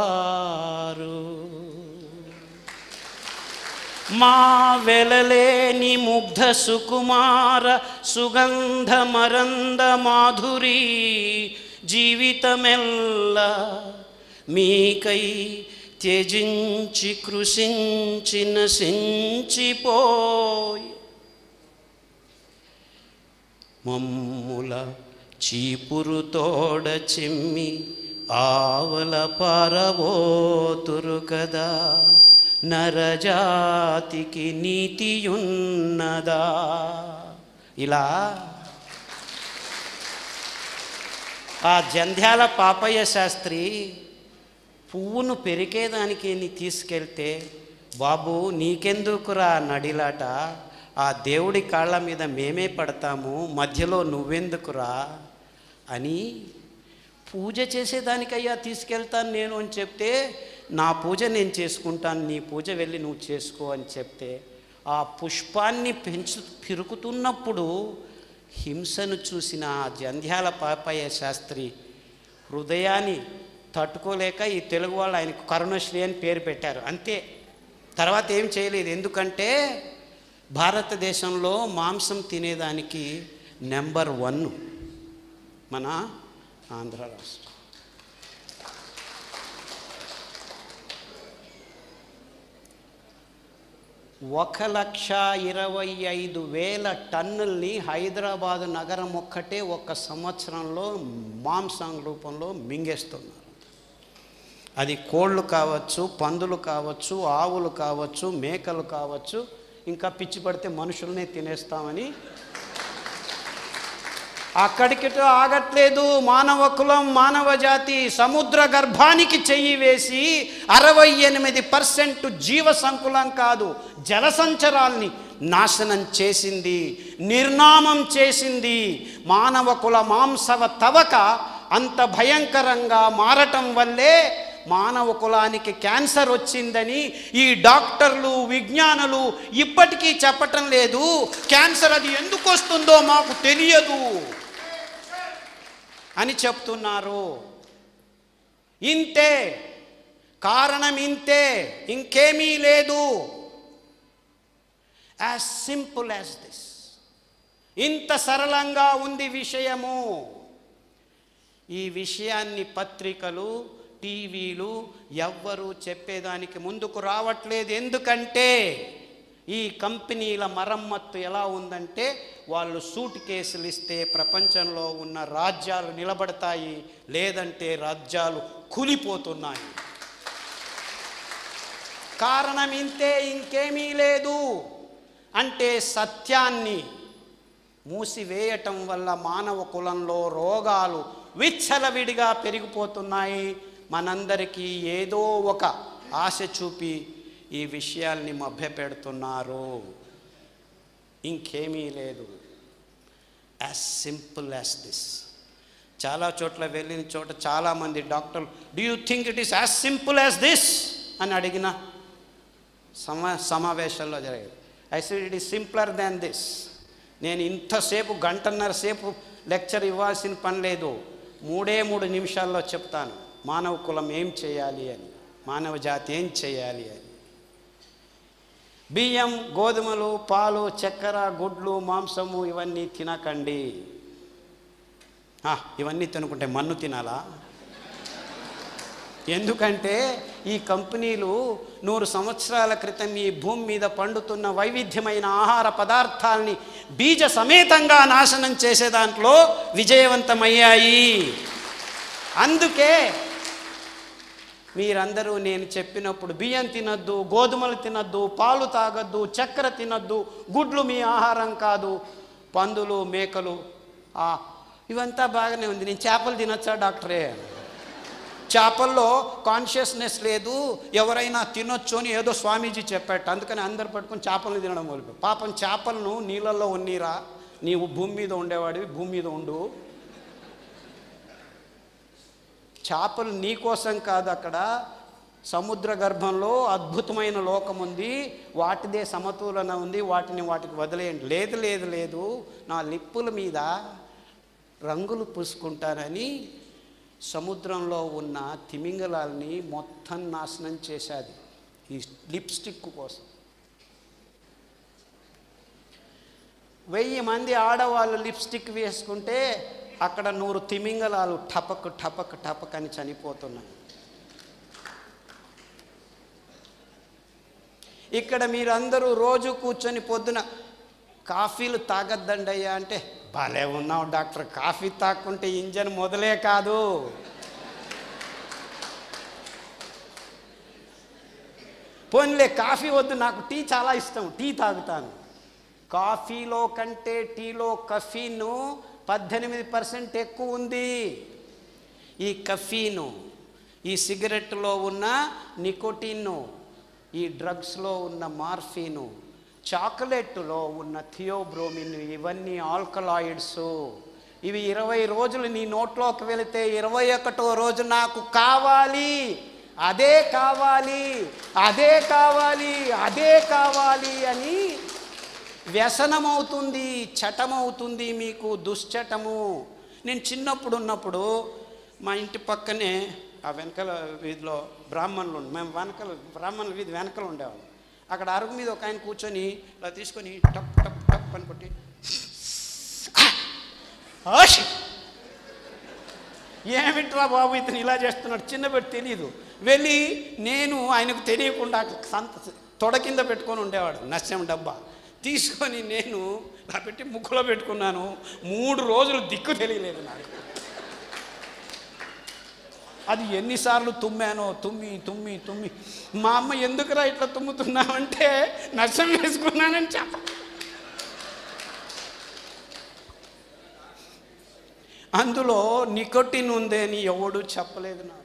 ఆడువారు మా వెలలేని తెలియని ముగ్ధ సుకుమార సుగంధ మరంద మాధురి జీవితమెల్ల మీకై త్యజించి కృషించి నశించిపోయి మమ్ముల చీపురుతోడ చిమ్మి ఆవల పారబోతురు కదా నరజాతికి నీతియున్నదా ఇలా ఆ జంధ్యాల పాపయ్య శాస్త్రి పువ్వును పెరికేదానికి నీ తీసుకెళ్తే బాబు నీకెందుకురా నడిలాట ఆ దేవుడి కాళ్ళ మీద మేమే పడతాము మధ్యలో నువ్వెందుకురా అని పూజ చేసేదానికయ్యా తీసుకెళ్తాను నేను అని చెప్తే నా పూజ నేను చేసుకుంటాను నీ పూజ వెళ్ళి నువ్వు చేసుకో అని చెప్తే ఆ పుష్పాన్ని పెంచు పెరుగుతున్నప్పుడు హింసను చూసిన ఆ జంధ్యాల పాపయ్య శాస్త్రి హృదయాన్ని తట్టుకోలేక ఈ తెలుగు వాళ్ళు ఆయనకు కరుణశ్రీ అని పేరు పెట్టారు అంతే తర్వాత ఏం చేయలేదు ఎందుకంటే భారతదేశంలో మాంసం తినేదానికి నెంబర్ వన్ మన ఆంధ్ర రాష్ట్రం ఒక లక్ష ఇరవై ఐదు వేల టన్నుల్ని హైదరాబాద్ నగరం ఒక్కటే ఒక సంవత్సరంలో మాంసం రూపంలో మింగేస్తున్నారు అది కోళ్ళు కావచ్చు పందులు కావచ్చు ఆవులు కావచ్చు మేకలు కావచ్చు ఇంకా పిచ్చి పడితే మనుషుల్నే తినేస్తామని అక్కడికితో ఆగట్లేదు మానవ కులం మానవ జాతి సముద్ర గర్భానికి చెయ్యి వేసి అరవై ఎనిమిది పర్సెంట్ జీవ సంకులం కాదు జలసంచరాల్ని నాశనం చేసింది నిర్నామం చేసింది మానవ కుల మాంసవ తవక అంత భయంకరంగా మారటం వల్లే మానవ కులానికి క్యాన్సర్ వచ్చిందని ఈ డాక్టర్లు విజ్ఞానులు ఇప్పటికీ చెప్పటం లేదు క్యాన్సర్ అది ఎందుకు వస్తుందో మాకు తెలియదు అని చెప్తున్నారు ఇంతే కారణం ఇంతే ఇంకేమీ లేదు యాజ్ సింపుల్ యాజ్ దిస్ ఇంత సరళంగా ఉంది విషయము ఈ విషయాన్ని పత్రికలు టీవీలు ఎవ్వరూ చెప్పేదానికి ముందుకు రావట్లేదు ఎందుకంటే ఈ కంపెనీల మరమ్మత్తు ఎలా ఉందంటే వాళ్ళు సూట్ కేసులు ఇస్తే ప్రపంచంలో ఉన్న రాజ్యాలు నిలబడతాయి లేదంటే రాజ్యాలు కూలిపోతున్నాయి కారణం ఇంతే ఇంకేమీ లేదు అంటే సత్యాన్ని మూసివేయటం వల్ల మానవ కులంలో రోగాలు విచ్చలవిడిగా పెరిగిపోతున్నాయి మనందరికీ ఏదో ఒక ఆశ చూపి ఈ విషయాల్ని మభ్యపెడుతున్నారు ఇంకేమీ లేదు యాజ్ సింపుల్ యాజ్ దిస్ చాలా చోట్ల వెళ్ళిన చోట చాలామంది డాక్టర్లు do you think it is as simple as this అని అడిగిన సమా సమావేశంలో జరిగేది I said it is simpler than this నేను ఇంతసేపు గంటన్నర సేపు లెక్చర్ ఇవ్వాల్సిన పని లేదు మూడే మూడు నిమిషాల్లో చెప్తాను మానవ కులం ఏం చేయాలి అని మానవ జాతి ఏం చేయాలి అని బియ్యం గోధుమలు పాలు చక్కెర గుడ్లు మాంసము ఇవన్నీ తినకండి ఆ, ఇవన్నీ తినుకుంటే మన్ను తినాలా ఎందుకంటే ఈ కంపెనీలు నూరు సంవత్సరాల క్రితం ఈ భూమి మీద పండుతున్న వైవిధ్యమైన ఆహార పదార్థాల్ని బీజ సమేతంగా నాశనం చేసే దాంట్లో విజయవంతమయ్యాయి అందుకే మీరందరూ నేను చెప్పినప్పుడు బియ్యం తినద్దు గోధుమలు తినద్దు పాలు తాగొద్దు చక్కెర తినద్దు గుడ్లు మీ ఆహారం కాదు పందులు మేకలు ఆ, ఇవంతా బాగానే ఉంది నేను చేపలు తినొచ్చా డాక్టరే చేపల్లో కాన్షియస్నెస్ లేదు ఎవరైనా తినొచ్చు అని ఏదో స్వామీజీ చెప్పాట అందుకని అందరు పట్టుకొని చేపలను తినడం మొదలు పాపం చేపలను నీళ్ళల్లో ఉన్నీరా నీవు భూమి మీద ఉండేవాడివి భూమి మీద ఉండు చేపలు నీ కోసం కాదు అక్కడ సముద్ర గర్భంలో అద్భుతమైన లోకం ఉంది వాటిదే సమతులన ఉంది వాటిని వాటికి వదిలేయండి లేదు లేదు లేదు నా లిప్పుల మీద రంగులు పూసుకుంటానని సముద్రంలో ఉన్న తిమింగలాల్ని మొత్తం నాశనం చేశాది ఈ లిప్స్టిక్ కోసం వెయ్యి మంది ఆడవాళ్ళు లిప్స్టిక్ వేసుకుంటే అక్కడ నూరు తిమింగలాలు టపక్ టపక్ టపక్ అని చనిపోతున్నాయి ఇక్కడ మీరందరూ రోజు కూర్చొని పొద్దున కాఫీలు తాగద్దండి అయ్యా అంటే భలే ఉన్నావు డాక్టర్ కాఫీ తాక్కుంటే ఇంజన్ మొదలే కాదు పోన్లే కాఫీ వద్దు నాకు టీ చాలా ఇష్టం టీ తాగుతాను కాఫీలో కంటే టీలో కఫీను పద్దెనిమిది పర్సెంట్ ఎక్కువ ఉంది ఈ కఫీను ఈ సిగరెట్లో ఉన్న నికోటిన్ను ఈ డ్రగ్స్లో ఉన్న మార్ఫీను చాక్లెట్లో ఉన్న థియోబ్రోమిన్ ఇవన్నీ ఆల్కలాయిడ్స్ ఇవి ఇరవై రోజులు నీ నోట్లోకి వెళితే ఇరవై ఒకటో రోజు నాకు కావాలి అదే కావాలి అదే కావాలి అదే కావాలి అని వ్యసనమవుతుంది చటమవుతుంది మీకు దుశ్చటము నేను చిన్నప్పుడు ఉన్నప్పుడు మా ఇంటి పక్కనే ఆ వెనకాల వీధిలో బ్రాహ్మణులు ఉండే- మేము వెనకాల బ్రాహ్మణుల వీధి వెనకాల ఉండేవాళ్ళం అక్కడ అరుగు మీద ఒక ఆయన కూర్చొని ఇలా తీసుకొని టప్ టప్ టప్ అని కొట్టి ఆష్! ఏమిట్రా బాబు ఇతను ఇలా చేస్తున్నాడు చిన్నబెట్టి తెలియదు వెళ్ళి నేను ఆయనకు తెలియకుండా సంత తొడ కింద పెట్టుకొని ఉండేవాడు నశ్యం డబ్బా తీసుకొని నేను ఇలా పెట్టి ముక్కులో పెట్టుకున్నాను మూడు రోజులు దిక్కు తెలియలేదు నాకు అది ఎన్నిసార్లు తుమ్మానో తుమ్మి తుమ్మి తుమ్మి మా అమ్మ ఎందుకురా ఇట్లా తుమ్ముతున్నావంటే నష్టం వేసుకున్నానని చెప్ప అందులో నికోటిన్ ఉందని ఎవడు చెప్పలేదు నాకు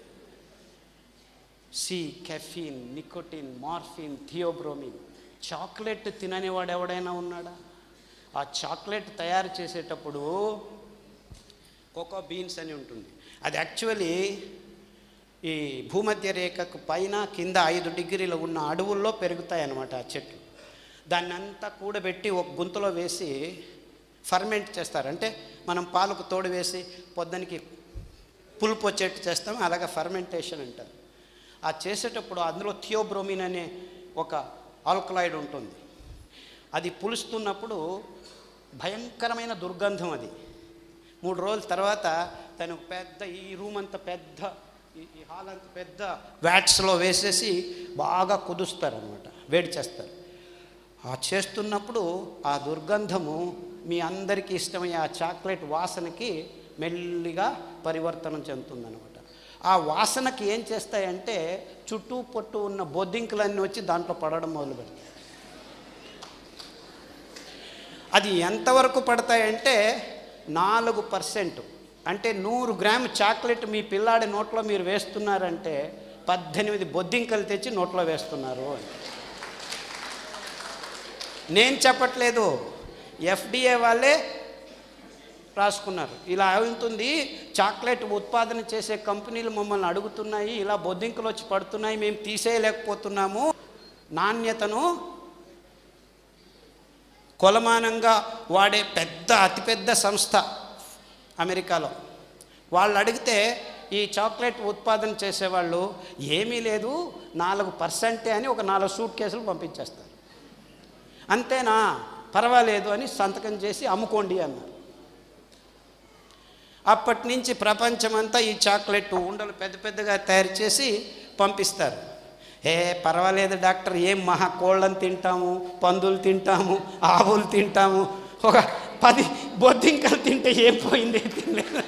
సి caffeine nicotine morphine theobromine chocolate తిననివాడు ఎవడైనా ఉన్నాడా ఆ చాక్లెట్ తయారు చేసేటప్పుడు కోకో బీన్స్ అని ఉంటుంది అది యాక్చువల్లీ ఈ భూమధ్య రేఖకు పైన కింద ఐదు డిగ్రీలు ఉన్న అడవుల్లో పెరుగుతాయి అన్నమాట ఆ చెట్లు దాన్ని అంతా కూడబెట్టి ఒక గుంతలో వేసి ఫర్మెంట్ చేస్తారు అంటే మనం పాలకు తోడు వేసి పొద్దునికి పులుపు వచ్చేట్టు చేస్తాం అలాగే ఫర్మెంటేషన్ అంటారు ఆ చేసేటప్పుడు అందులో థియోబ్రోమిన్ అనే ఒక ఆల్కలాయిడ్ ఉంటుంది అది పులుస్తున్నప్పుడు భయంకరమైన దుర్గంధం అది మూడు రోజుల తర్వాత తను పెద్ద ఈ రూమ్ అంతా పెద్ద ఈ ఈ హాల్ అంతా పెద్ద వ్యాట్స్లో వేసేసి బాగా కుదుస్తారు అనమాట వేడి చేస్తారు ఆ చేస్తున్నప్పుడు ఆ దుర్గంధము మీ అందరికీ ఇష్టమయ్యే ఆ చాక్లెట్ వాసనకి మెల్లిగా పరివర్తనం చెందుతుందన్నమాట ఆ వాసనకి ఏం చేస్తాయంటే చుట్టూ పొట్టు ఉన్న బొద్దింకలన్నీ వచ్చి దాంట్లో పడడం మొదలు పెడతాయి అది ఎంతవరకు పడతాయంటే నాలుగు పర్సెంట్ అంటే నూరు గ్రామ్ చాక్లెట్ మీ పిల్లాడి నోట్లో మీరు వేస్తున్నారంటే పద్దెనిమిది బొద్దింకలు తెచ్చి నోట్లో వేస్తున్నారు అని నేను చెప్పట్లేదు ఎఫ్డిఏ వాళ్ళే రాసుకున్నారు ఇలా అవుతుంది చాక్లెట్ ఉత్పాదన చేసే కంపెనీలు మమ్మల్ని అడుగుతున్నాయి ఇలా బొద్దింకలు వచ్చి పడుతున్నాయి మేము తీసేయలేకపోతున్నాము నాణ్యతను కొలమానంగా వాడే పెద్ద అతిపెద్ద సంస్థ అమెరికాలో వాళ్ళు అడిగితే ఈ చాక్లెట్ ఉత్పాదన చేసేవాళ్ళు ఏమీ లేదు నాలుగు పర్సెంటే అని ఒక నాలుగు సూట్ కేసులు పంపించేస్తారు అంతేనా పర్వాలేదు అని సంతకం చేసి అమ్ముకోండి అన్నారు అప్పటి నుంచి ప్రపంచమంతా ఈ చాక్లెట్ ఉండలు పెద్ద పెద్దగా తయారు చేసి పంపిస్తారు ఏ పర్వాలేదు డాక్టర్ ఏం మహా కోళ్ళని తింటాము పందులు తింటాము ఆవులు తింటాము ఒక పది బొద్దింకలు తింటే ఏం పోయింది తినలేదు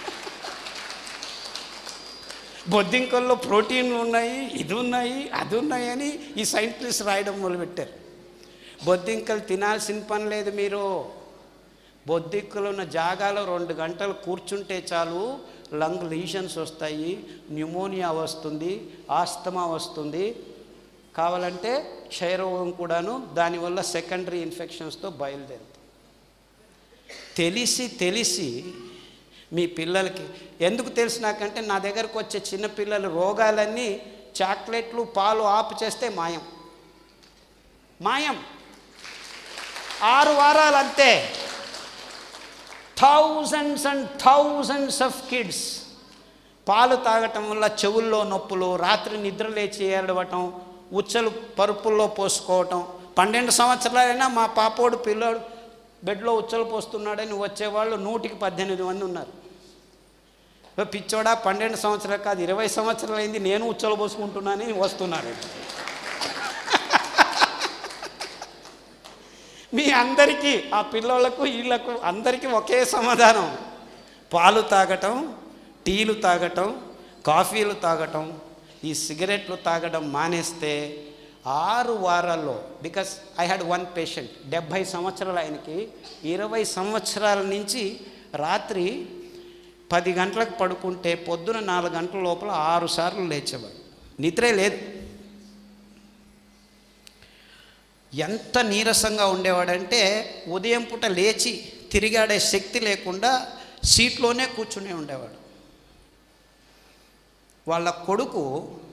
బొద్దింకల్లో ప్రోటీన్లు ఉన్నాయి ఇది ఉన్నాయి అది ఉన్నాయి అని ఈ సైంటిస్ట్ రాయడం మొదలుపెట్టారు బొద్దింకలు తినాల్సిన పని లేదు మీరు బొద్దింకలు ఉన్న జాగాలో రెండు గంటలు కూర్చుంటే చాలు లంగ్ లీషన్స్ వస్తాయి న్యూమోనియా వస్తుంది ఆస్తమా వస్తుంది కావాలంటే క్షయరోగం కూడాను దానివల్ల సెకండరీ ఇన్ఫెక్షన్స్తో బయలుదేరుతుంది తెలిసి తెలిసి మీ పిల్లలకి ఎందుకు తెలుసు నాకంటే నా దగ్గరకు వచ్చే చిన్నపిల్లల రోగాలన్నీ చాక్లెట్లు పాలు ఆపు చేస్తే మాయం మాయం ఆరు వారాలు అంతే thousands and thousands of kids పాలు తాగటం వల్ల చెవుల్లో నొప్పులు రాత్రి నిద్ర లేచి ఏడవటం ఉచ్చలు పరుపుల్లో పోసుకోవటం పన్నెండు సంవత్సరాలైనా మా పాపోడు పిల్లోడు బెడ్లో ఉచ్చలు పోస్తున్నాడని వచ్చేవాళ్ళు నూటికి పద్దెనిమిది మంది ఉన్నారు ఓ పిచ్చోడా పన్నెండు సంవత్సరాలు కాదు ఇరవై సంవత్సరాలు అయింది నేను ఉచ్చలు పోసుకుంటున్నానని వస్తున్నారు మీ అందరికీ ఆ పిల్లోళ్ళకు వీళ్ళకు అందరికీ ఒకే సమాధానం పాలు తాగటం టీలు తాగటం కాఫీలు తాగటం ఈ సిగరెట్లు తాగడం మానేస్తే ఆరు వారాల్లో because I had one patient డెబ్భై సంవత్సరాలు ఆయనకి ఇరవై సంవత్సరాల నుంచి రాత్రి పది గంటలకు పడుకుంటే పొద్దున నాలుగు గంటల లోపల ఆరు సార్లు లేచేవాడు నిద్రే లేదు ఎంత నీరసంగా ఉండేవాడంటే ఉదయం పూట లేచి తిరిగాడే శక్తి లేకుండా సీట్లోనే కూర్చునే ఉండేవాడు వాళ్ళ కొడుకు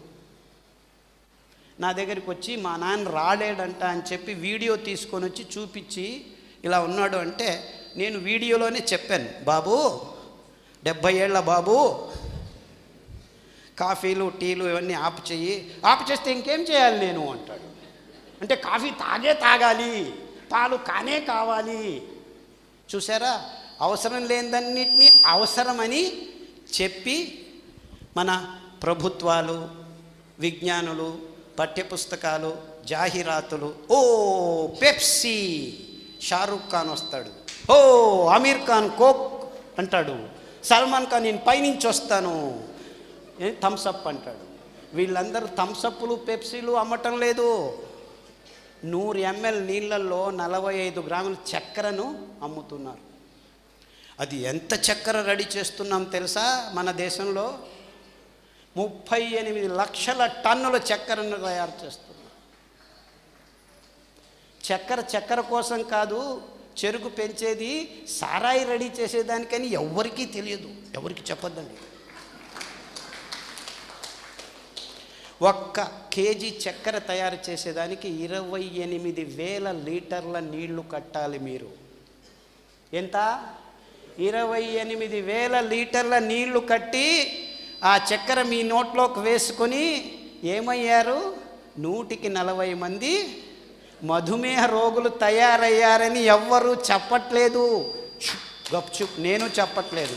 నా దగ్గరికి వచ్చి మా నాన్న రాలేడంట అని చెప్పి వీడియో తీసుకొని వచ్చి చూపించి ఇలా ఉన్నాడు అంటే నేను వీడియోలోనే చెప్పాను బాబు డెబ్భై ఏళ్ళ బాబు కాఫీలు టీలు ఇవన్నీ ఆపు చెయ్యి ఆపు చేస్తే ఇంకేం చేయాలి నేను అంటాడు అంటే కాఫీ తాగే తాగాలి పాలు కానే కావాలి చూసారా అవసరం లేనిదన్నిటినీ అవసరమని చెప్పి మన ప్రభుత్వాలు విజ్ఞానులు పాఠ్యపుస్తకాలు జాహీరాతులు ఓ పెప్సీ షారూక్ ఖాన్ వస్తాడు ఓ అమీర్ ఖాన్ కోక్ అంటాడు సల్మాన్ ఖాన్ నేను పైనుంచి వస్తాను థమ్సప్ అంటాడు వీళ్ళందరూ థమ్సప్లు పెప్సీలు అమ్మటం లేదు నూరు ఎంఎల్ నీళ్ళల్లో నలభై ఐదు గ్రాముల చక్కెరను అమ్ముతున్నారు అది ఎంత చక్కెర రెడీ చేస్తున్నాం తెలుసా మన దేశంలో ముప్పై ఎనిమిది లక్షల టన్నుల చక్కెరను తయారు చేస్తున్నాం చక్కెర చక్కెర కోసం కాదు చెరుకు పెంచేది సారాయి రెడీ చేసేదానికని ఎవ్వరికీ తెలియదు ఎవరికి చెప్పొద్దండి ఒక్క కేజీ చక్కెర తయారు చేసేదానికి ఇరవై ఎనిమిది వేల లీటర్ల నీళ్లు కట్టాలి మీరు ఎంత ఇరవై ఎనిమిది వేల లీటర్ల నీళ్లు కట్టి ఆ చక్కెర మీ నోట్లోకి వేసుకొని ఏమయ్యారు నూటికి నలభై మంది మధుమేహ రోగులు తయారయ్యారని ఎవ్వరూ చెప్పట్లేదు గప్చుప్ నేను చెప్పట్లేదు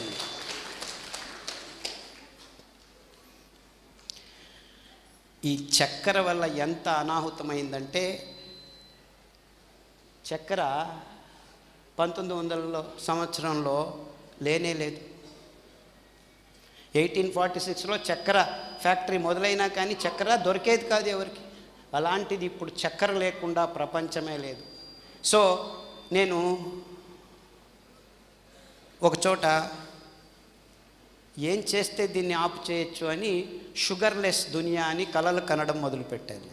ఈ చక్కెర వల్ల ఎంత అనాహుతమైందంటే చక్కెర పంతొమ్మిది వందల సంవత్సరంలో లేనే లేదు ఎయిటీన్ ఫార్టీ సిక్స్లో చక్కెర ఫ్యాక్టరీ మొదలైనా కానీ చక్కెర దొరికేది కాదు ఎవరికి అలాంటిది ఇప్పుడు చక్కెర లేకుండా ప్రపంచమే లేదు సో నేను ఒక చోట ఏం చేస్తే దీన్ని ఆపు చేయొచ్చు అని షుగర్లెస్ దునియా అని కలలు కనడం మొదలుపెట్టాను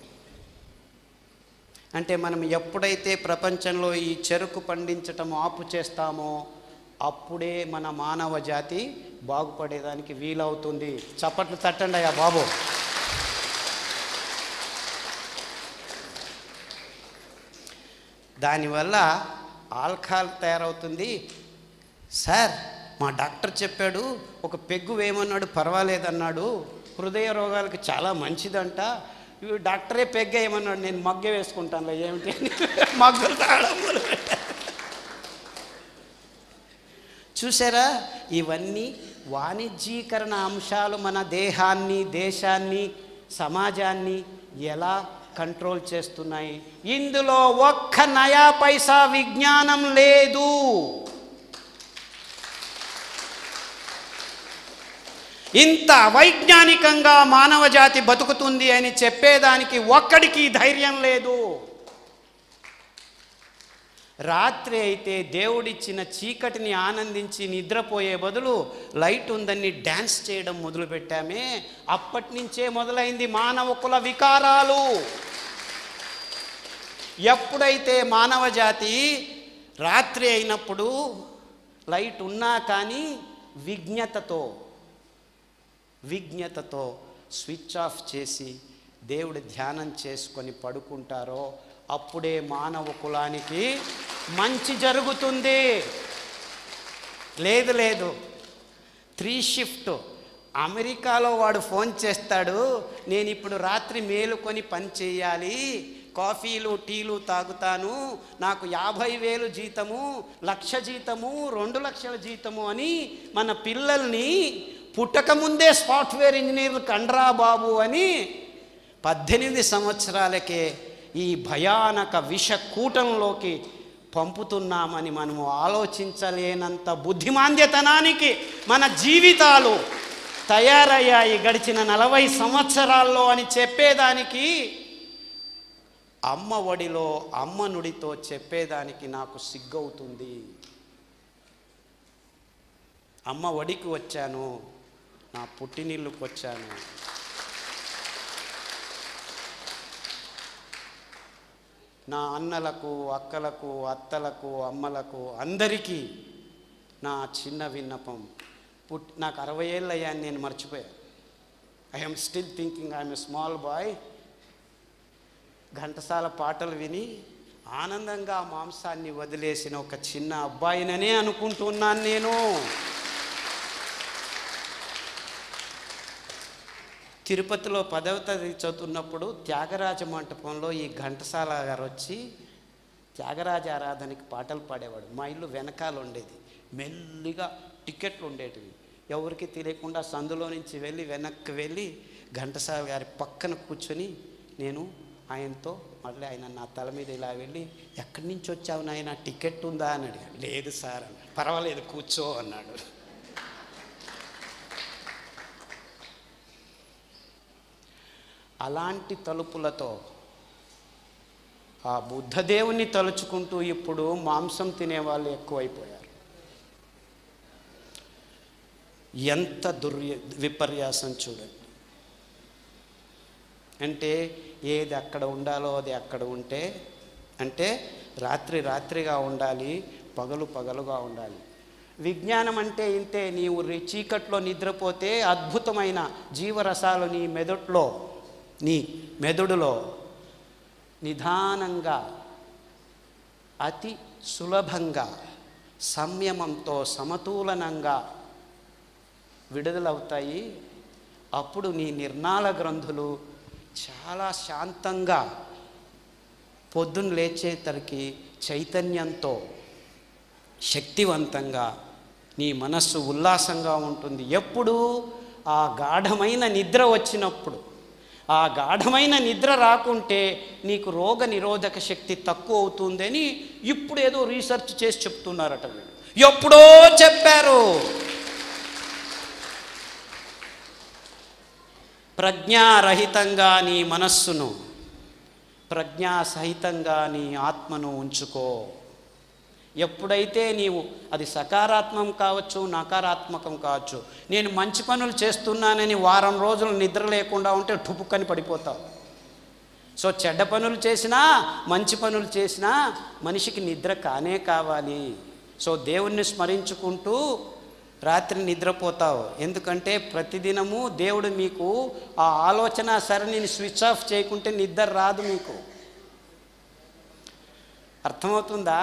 అంటే మనం ఎప్పుడైతే ప్రపంచంలో ఈ చెరుకు పండించటం ఆపు చేస్తామో అప్పుడే మన మానవ జాతి బాగుపడేదానికి వీలవుతుంది చప్పట్లు తట్టండి అయ్యా బాబు దానివల్ల ఆల్కహాల్ తయారవుతుంది సార్ మా డాక్టర్ చెప్పాడు ఒక పెగ్గు వేయమన్నాడు పర్వాలేదన్నాడు హృదయ రోగాలకు చాలా మంచిదంట ఇవి డాక్టరే పెగ్గ ఏమన్నాడు నేను మగ్గ వేసుకుంటాను ఏమిటి అని మగ్గలు తాగడం మొదలుపెట్టాను. చూసారా ఇవన్నీ వాణిజ్యీకరణ అంశాలు మన దేహాన్ని దేశాన్ని సమాజాన్ని ఎలా కంట్రోల్ చేస్తున్నాయి ఇందులో ఒక్క నయా పైసా విజ్ఞానం లేదు ఇంత వైజ్ఞానికంగా మానవ జాతి బతుకుతుంది అని చెప్పేదానికి ఒక్కడికి ధైర్యం లేదు రాత్రి అయితే దేవుడిచ్చిన చీకటిని ఆనందించి నిద్రపోయే బదులు లైట్ ఉందని డ్యాన్స్ చేయడం మొదలుపెట్టామే అప్పటి నుంచే మొదలైంది మానవ కుల వికారాలు ఎప్పుడైతే మానవ జాతి రాత్రి అయినప్పుడు లైట్ ఉన్నా కానీ విజ్ఞతతో విజ్ఞతతో స్విచ్ ఆఫ్ చేసి దేవుడి ధ్యానం చేసుకొని పడుకుంటారో అప్పుడే మానవ కులానికి మంచి జరుగుతుంది లేదు లేదు త్రీ షిఫ్ట్ అమెరికాలో వాడు ఫోన్ చేస్తాడు నేను ఇప్పుడు రాత్రి మేలుకొని పని చేయాలి కాఫీలు టీలు తాగుతాను నాకు యాభై వేలు జీతము లక్ష జీతము రెండు లక్షల జీతము అని మన పిల్లల్ని పుట్టకముందే సాఫ్ట్వేర్ ఇంజనీర్లు కండ్రా బాబు అని పద్దెనిమిది సంవత్సరాలకే ఈ భయానక విష కూటంలోకి పంపుతున్నామని మనము ఆలోచించలేనంత బుద్ధిమాంద్యతనానికి మన జీవితాలు తయారయ్యాయి గడిచిన నలభై సంవత్సరాల్లో అని చెప్పేదానికి అమ్మ ఒడిలో అమ్మ నుడితో చెప్పేదానికి నాకు సిగ్గవుతుంది అమ్మ ఒడికి వచ్చాను నా పుట్టినిల్లుకి వచ్చాను నా అన్నలకు అక్కలకు అత్తలకు అమ్మలకు అందరికీ నా చిన్న విన్నపం పుట్ నాకు అరవై ఏళ్ళు అయ్యాను నేను మర్చిపోయాను I'm still thinking I'm a small boy Ghantasala పాటలు విని ఆనందంగా ఆ మాంసాన్ని వదిలేసిన ఒక చిన్న అబ్బాయిననే అనుకుంటున్నాను నేను తిరుపతిలో పదవ తరగతి చదువుతున్నప్పుడు త్యాగరాజ మంటపంలో ఈ ఘంటసాల గారు వచ్చి త్యాగరాజ ఆరాధనకి పాటలు పాడేవాడు మా ఇల్లు వెనకాల ఉండేది మెల్లిగా టికెట్లు ఉండేటివి ఎవరికి తెలియకుండా సందులో నుంచి వెళ్ళి వెనక్కి వెళ్ళి ఘంటసాల గారి పక్కన కూర్చొని నేను ఆయనతో మళ్ళీ ఆయన నా తల మీద ఇలా వెళ్ళి ఎక్కడి నుంచి వచ్చావు నాయన టికెట్ ఉందా అని అడిగాడు లేదు సార్ అన్నాడు పర్వాలేదు కూర్చో అన్నాడు అలాంటి తలుపులతో ఆ బుద్ధదేవుని తలుచుకుంటూ ఇప్పుడు మాంసం తినేవాళ్ళు ఎక్కువైపోయారు ఎంత దుర్య విపర్యాసం చూడండి అంటే ఏది అక్కడ ఉండాలో అది అక్కడ ఉంటే అంటే రాత్రి రాత్రిగా ఉండాలి పగలు పగలుగా ఉండాలి విజ్ఞానం అంటే ఇంతే నీవు రి- చీకట్లో నిద్రపోతే అద్భుతమైన జీవరసాలు నీ మెదట్లో నీ మెదడులో నిదానంగా అతి సులభంగా సంయమంతో సమతూలనంగా విడుదలవుతాయి అప్పుడు నీ నిర్నాళ గ్రంథులు చాలా శాంతంగా పొద్దున్న లేచేసరికి చైతన్యంతో శక్తివంతంగా నీ మనస్సు ఉల్లాసంగా ఉంటుంది ఎప్పుడు ఆ గాఢమైన నిద్ర వచ్చినప్పుడు ఆ గాఢమైన నిద్ర రాకుంటే నీకు రోగ నిరోధక శక్తి తక్కువ అవుతుందని ఇప్పుడు ఏదో రీసెర్చ్ చేసి చెప్తున్నారట వీళ్ళు ఎప్పుడో చెప్పారు ప్రజ్ఞారహితంగా నీ మనస్సును ప్రజ్ఞాసహితంగా నీ ఆత్మను ఉంచుకో ఎప్పుడైతే నీవు అది సకారాత్మకం కావచ్చు నకారాత్మకం కావచ్చు నేను మంచి పనులు చేస్తున్నానని వారం రోజులు నిద్ర లేకుండా ఉంటే ఠుపుక్కని పడిపోతావు సో చెడ్డ పనులు చేసినా మంచి పనులు చేసినా మనిషికి నిద్ర కానే కావాలి సో దేవుణ్ణి స్మరించుకుంటూ రాత్రి నిద్రపోతావు ఎందుకంటే ప్రతిదినము దేవుడు మీకు ఆ ఆలోచన సరళిని స్విచ్ ఆఫ్ చేయకుంటే నిద్ర రాదు మీకు అర్థమవుతుందా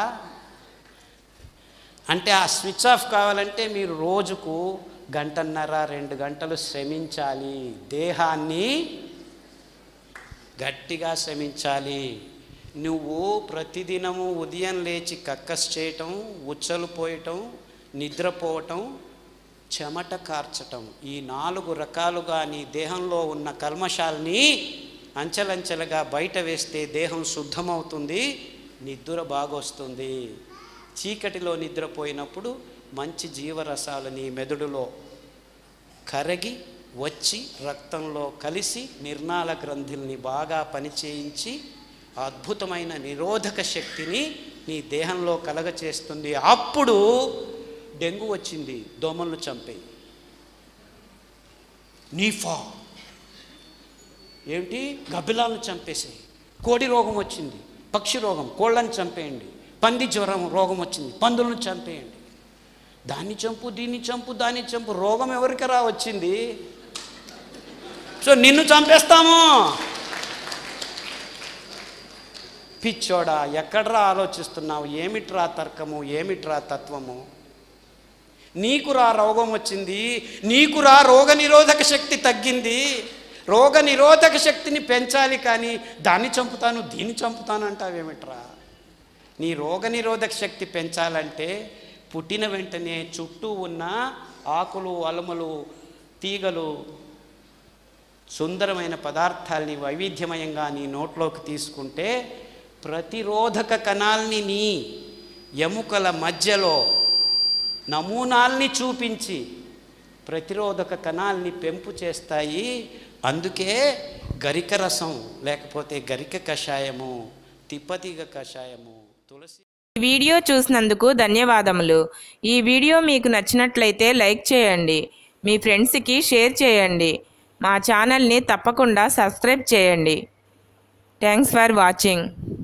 అంటే ఆ స్విచ్ ఆఫ్ కావాలంటే మీరు రోజుకు గంటన్నర రెండు గంటలు శ్రమించాలి దేహాన్ని గట్టిగా శ్రమించాలి నువ్వు ప్రతిదినము ఉదయం లేచి కక్కస్ చేయటం ఉచ్చలు పోయటం నిద్రపోవటం చెమట కార్చటం ఈ నాలుగు రకాలుగా నీ దేహంలో ఉన్న కల్మషాల్ని అంచెలంచెలుగా బయట వేస్తే దేహం శుద్ధమవుతుంది నిద్ర బాగొస్తుంది చీకటిలో నిద్రపోయినప్పుడు మంచి జీవరసాలు నీ మెదడులో కరగి వచ్చి రక్తంలో కలిసి నిర్నాళ గ్రంథుల్ని బాగా పనిచేయించి అద్భుతమైన నిరోధక శక్తిని నీ దేహంలో కలగచేస్తుంది అప్పుడు డెంగు వచ్చింది దోమలను చంపేయి నీఫా ఏమిటి గబ్బిలాలను చంపేసేయి కోడి రోగం వచ్చింది పక్షి రోగం కోళ్ళని చంపేయండి పంది జ్వరం రోగం వచ్చింది పందులను చంపేయండి దాన్ని చంపు దీన్ని చంపు దాన్ని చంపు రోగం ఎవరికి రా వచ్చింది సో నిన్ను చంపేస్తాము పిచ్చోడా ఎక్కడ్రా ఆలోచిస్తున్నావు ఏమిట్రా తర్కము ఏమిట్రా తత్వము నీకురా రోగం వచ్చింది నీకురా రోగ నిరోధక శక్తి తగ్గింది రోగ నిరోధక శక్తిని పెంచాలి కానీ దాన్ని చంపుతాను దీన్ని చంపుతాను అంటావేమిట్రా నీ రోగ నిరోధక శక్తి పెంచాలంటే పుట్టిన వెంటనే చుట్టూ ఉన్న ఆకులు అలములు తీగలు సుందరమైన పదార్థాల్ని వైవిధ్యమయంగా నీ నోట్లోకి తీసుకుంటే ప్రతిరోధక కణాల్ని నీ ఎముకల మధ్యలో నమూనాల్ని చూపించి ప్రతిరోధక కణాల్ని పెంపు చేస్తాయి అందుకే గరిక రసం లేకపోతే గరిక కషాయము తిప్పతీగ కషాయము తులసి ఈ వీడియో చూసినందుకు ధన్యవాదములు ఈ వీడియో మీకు నచ్చినట్లయితే లైక్ చేయండి మీ ఫ్రెండ్స్కి షేర్ చేయండి మా ఛానల్ని తప్పకుండా సబ్స్క్రైబ్ చేయండి థ్యాంక్స్ ఫర్ వాచింగ్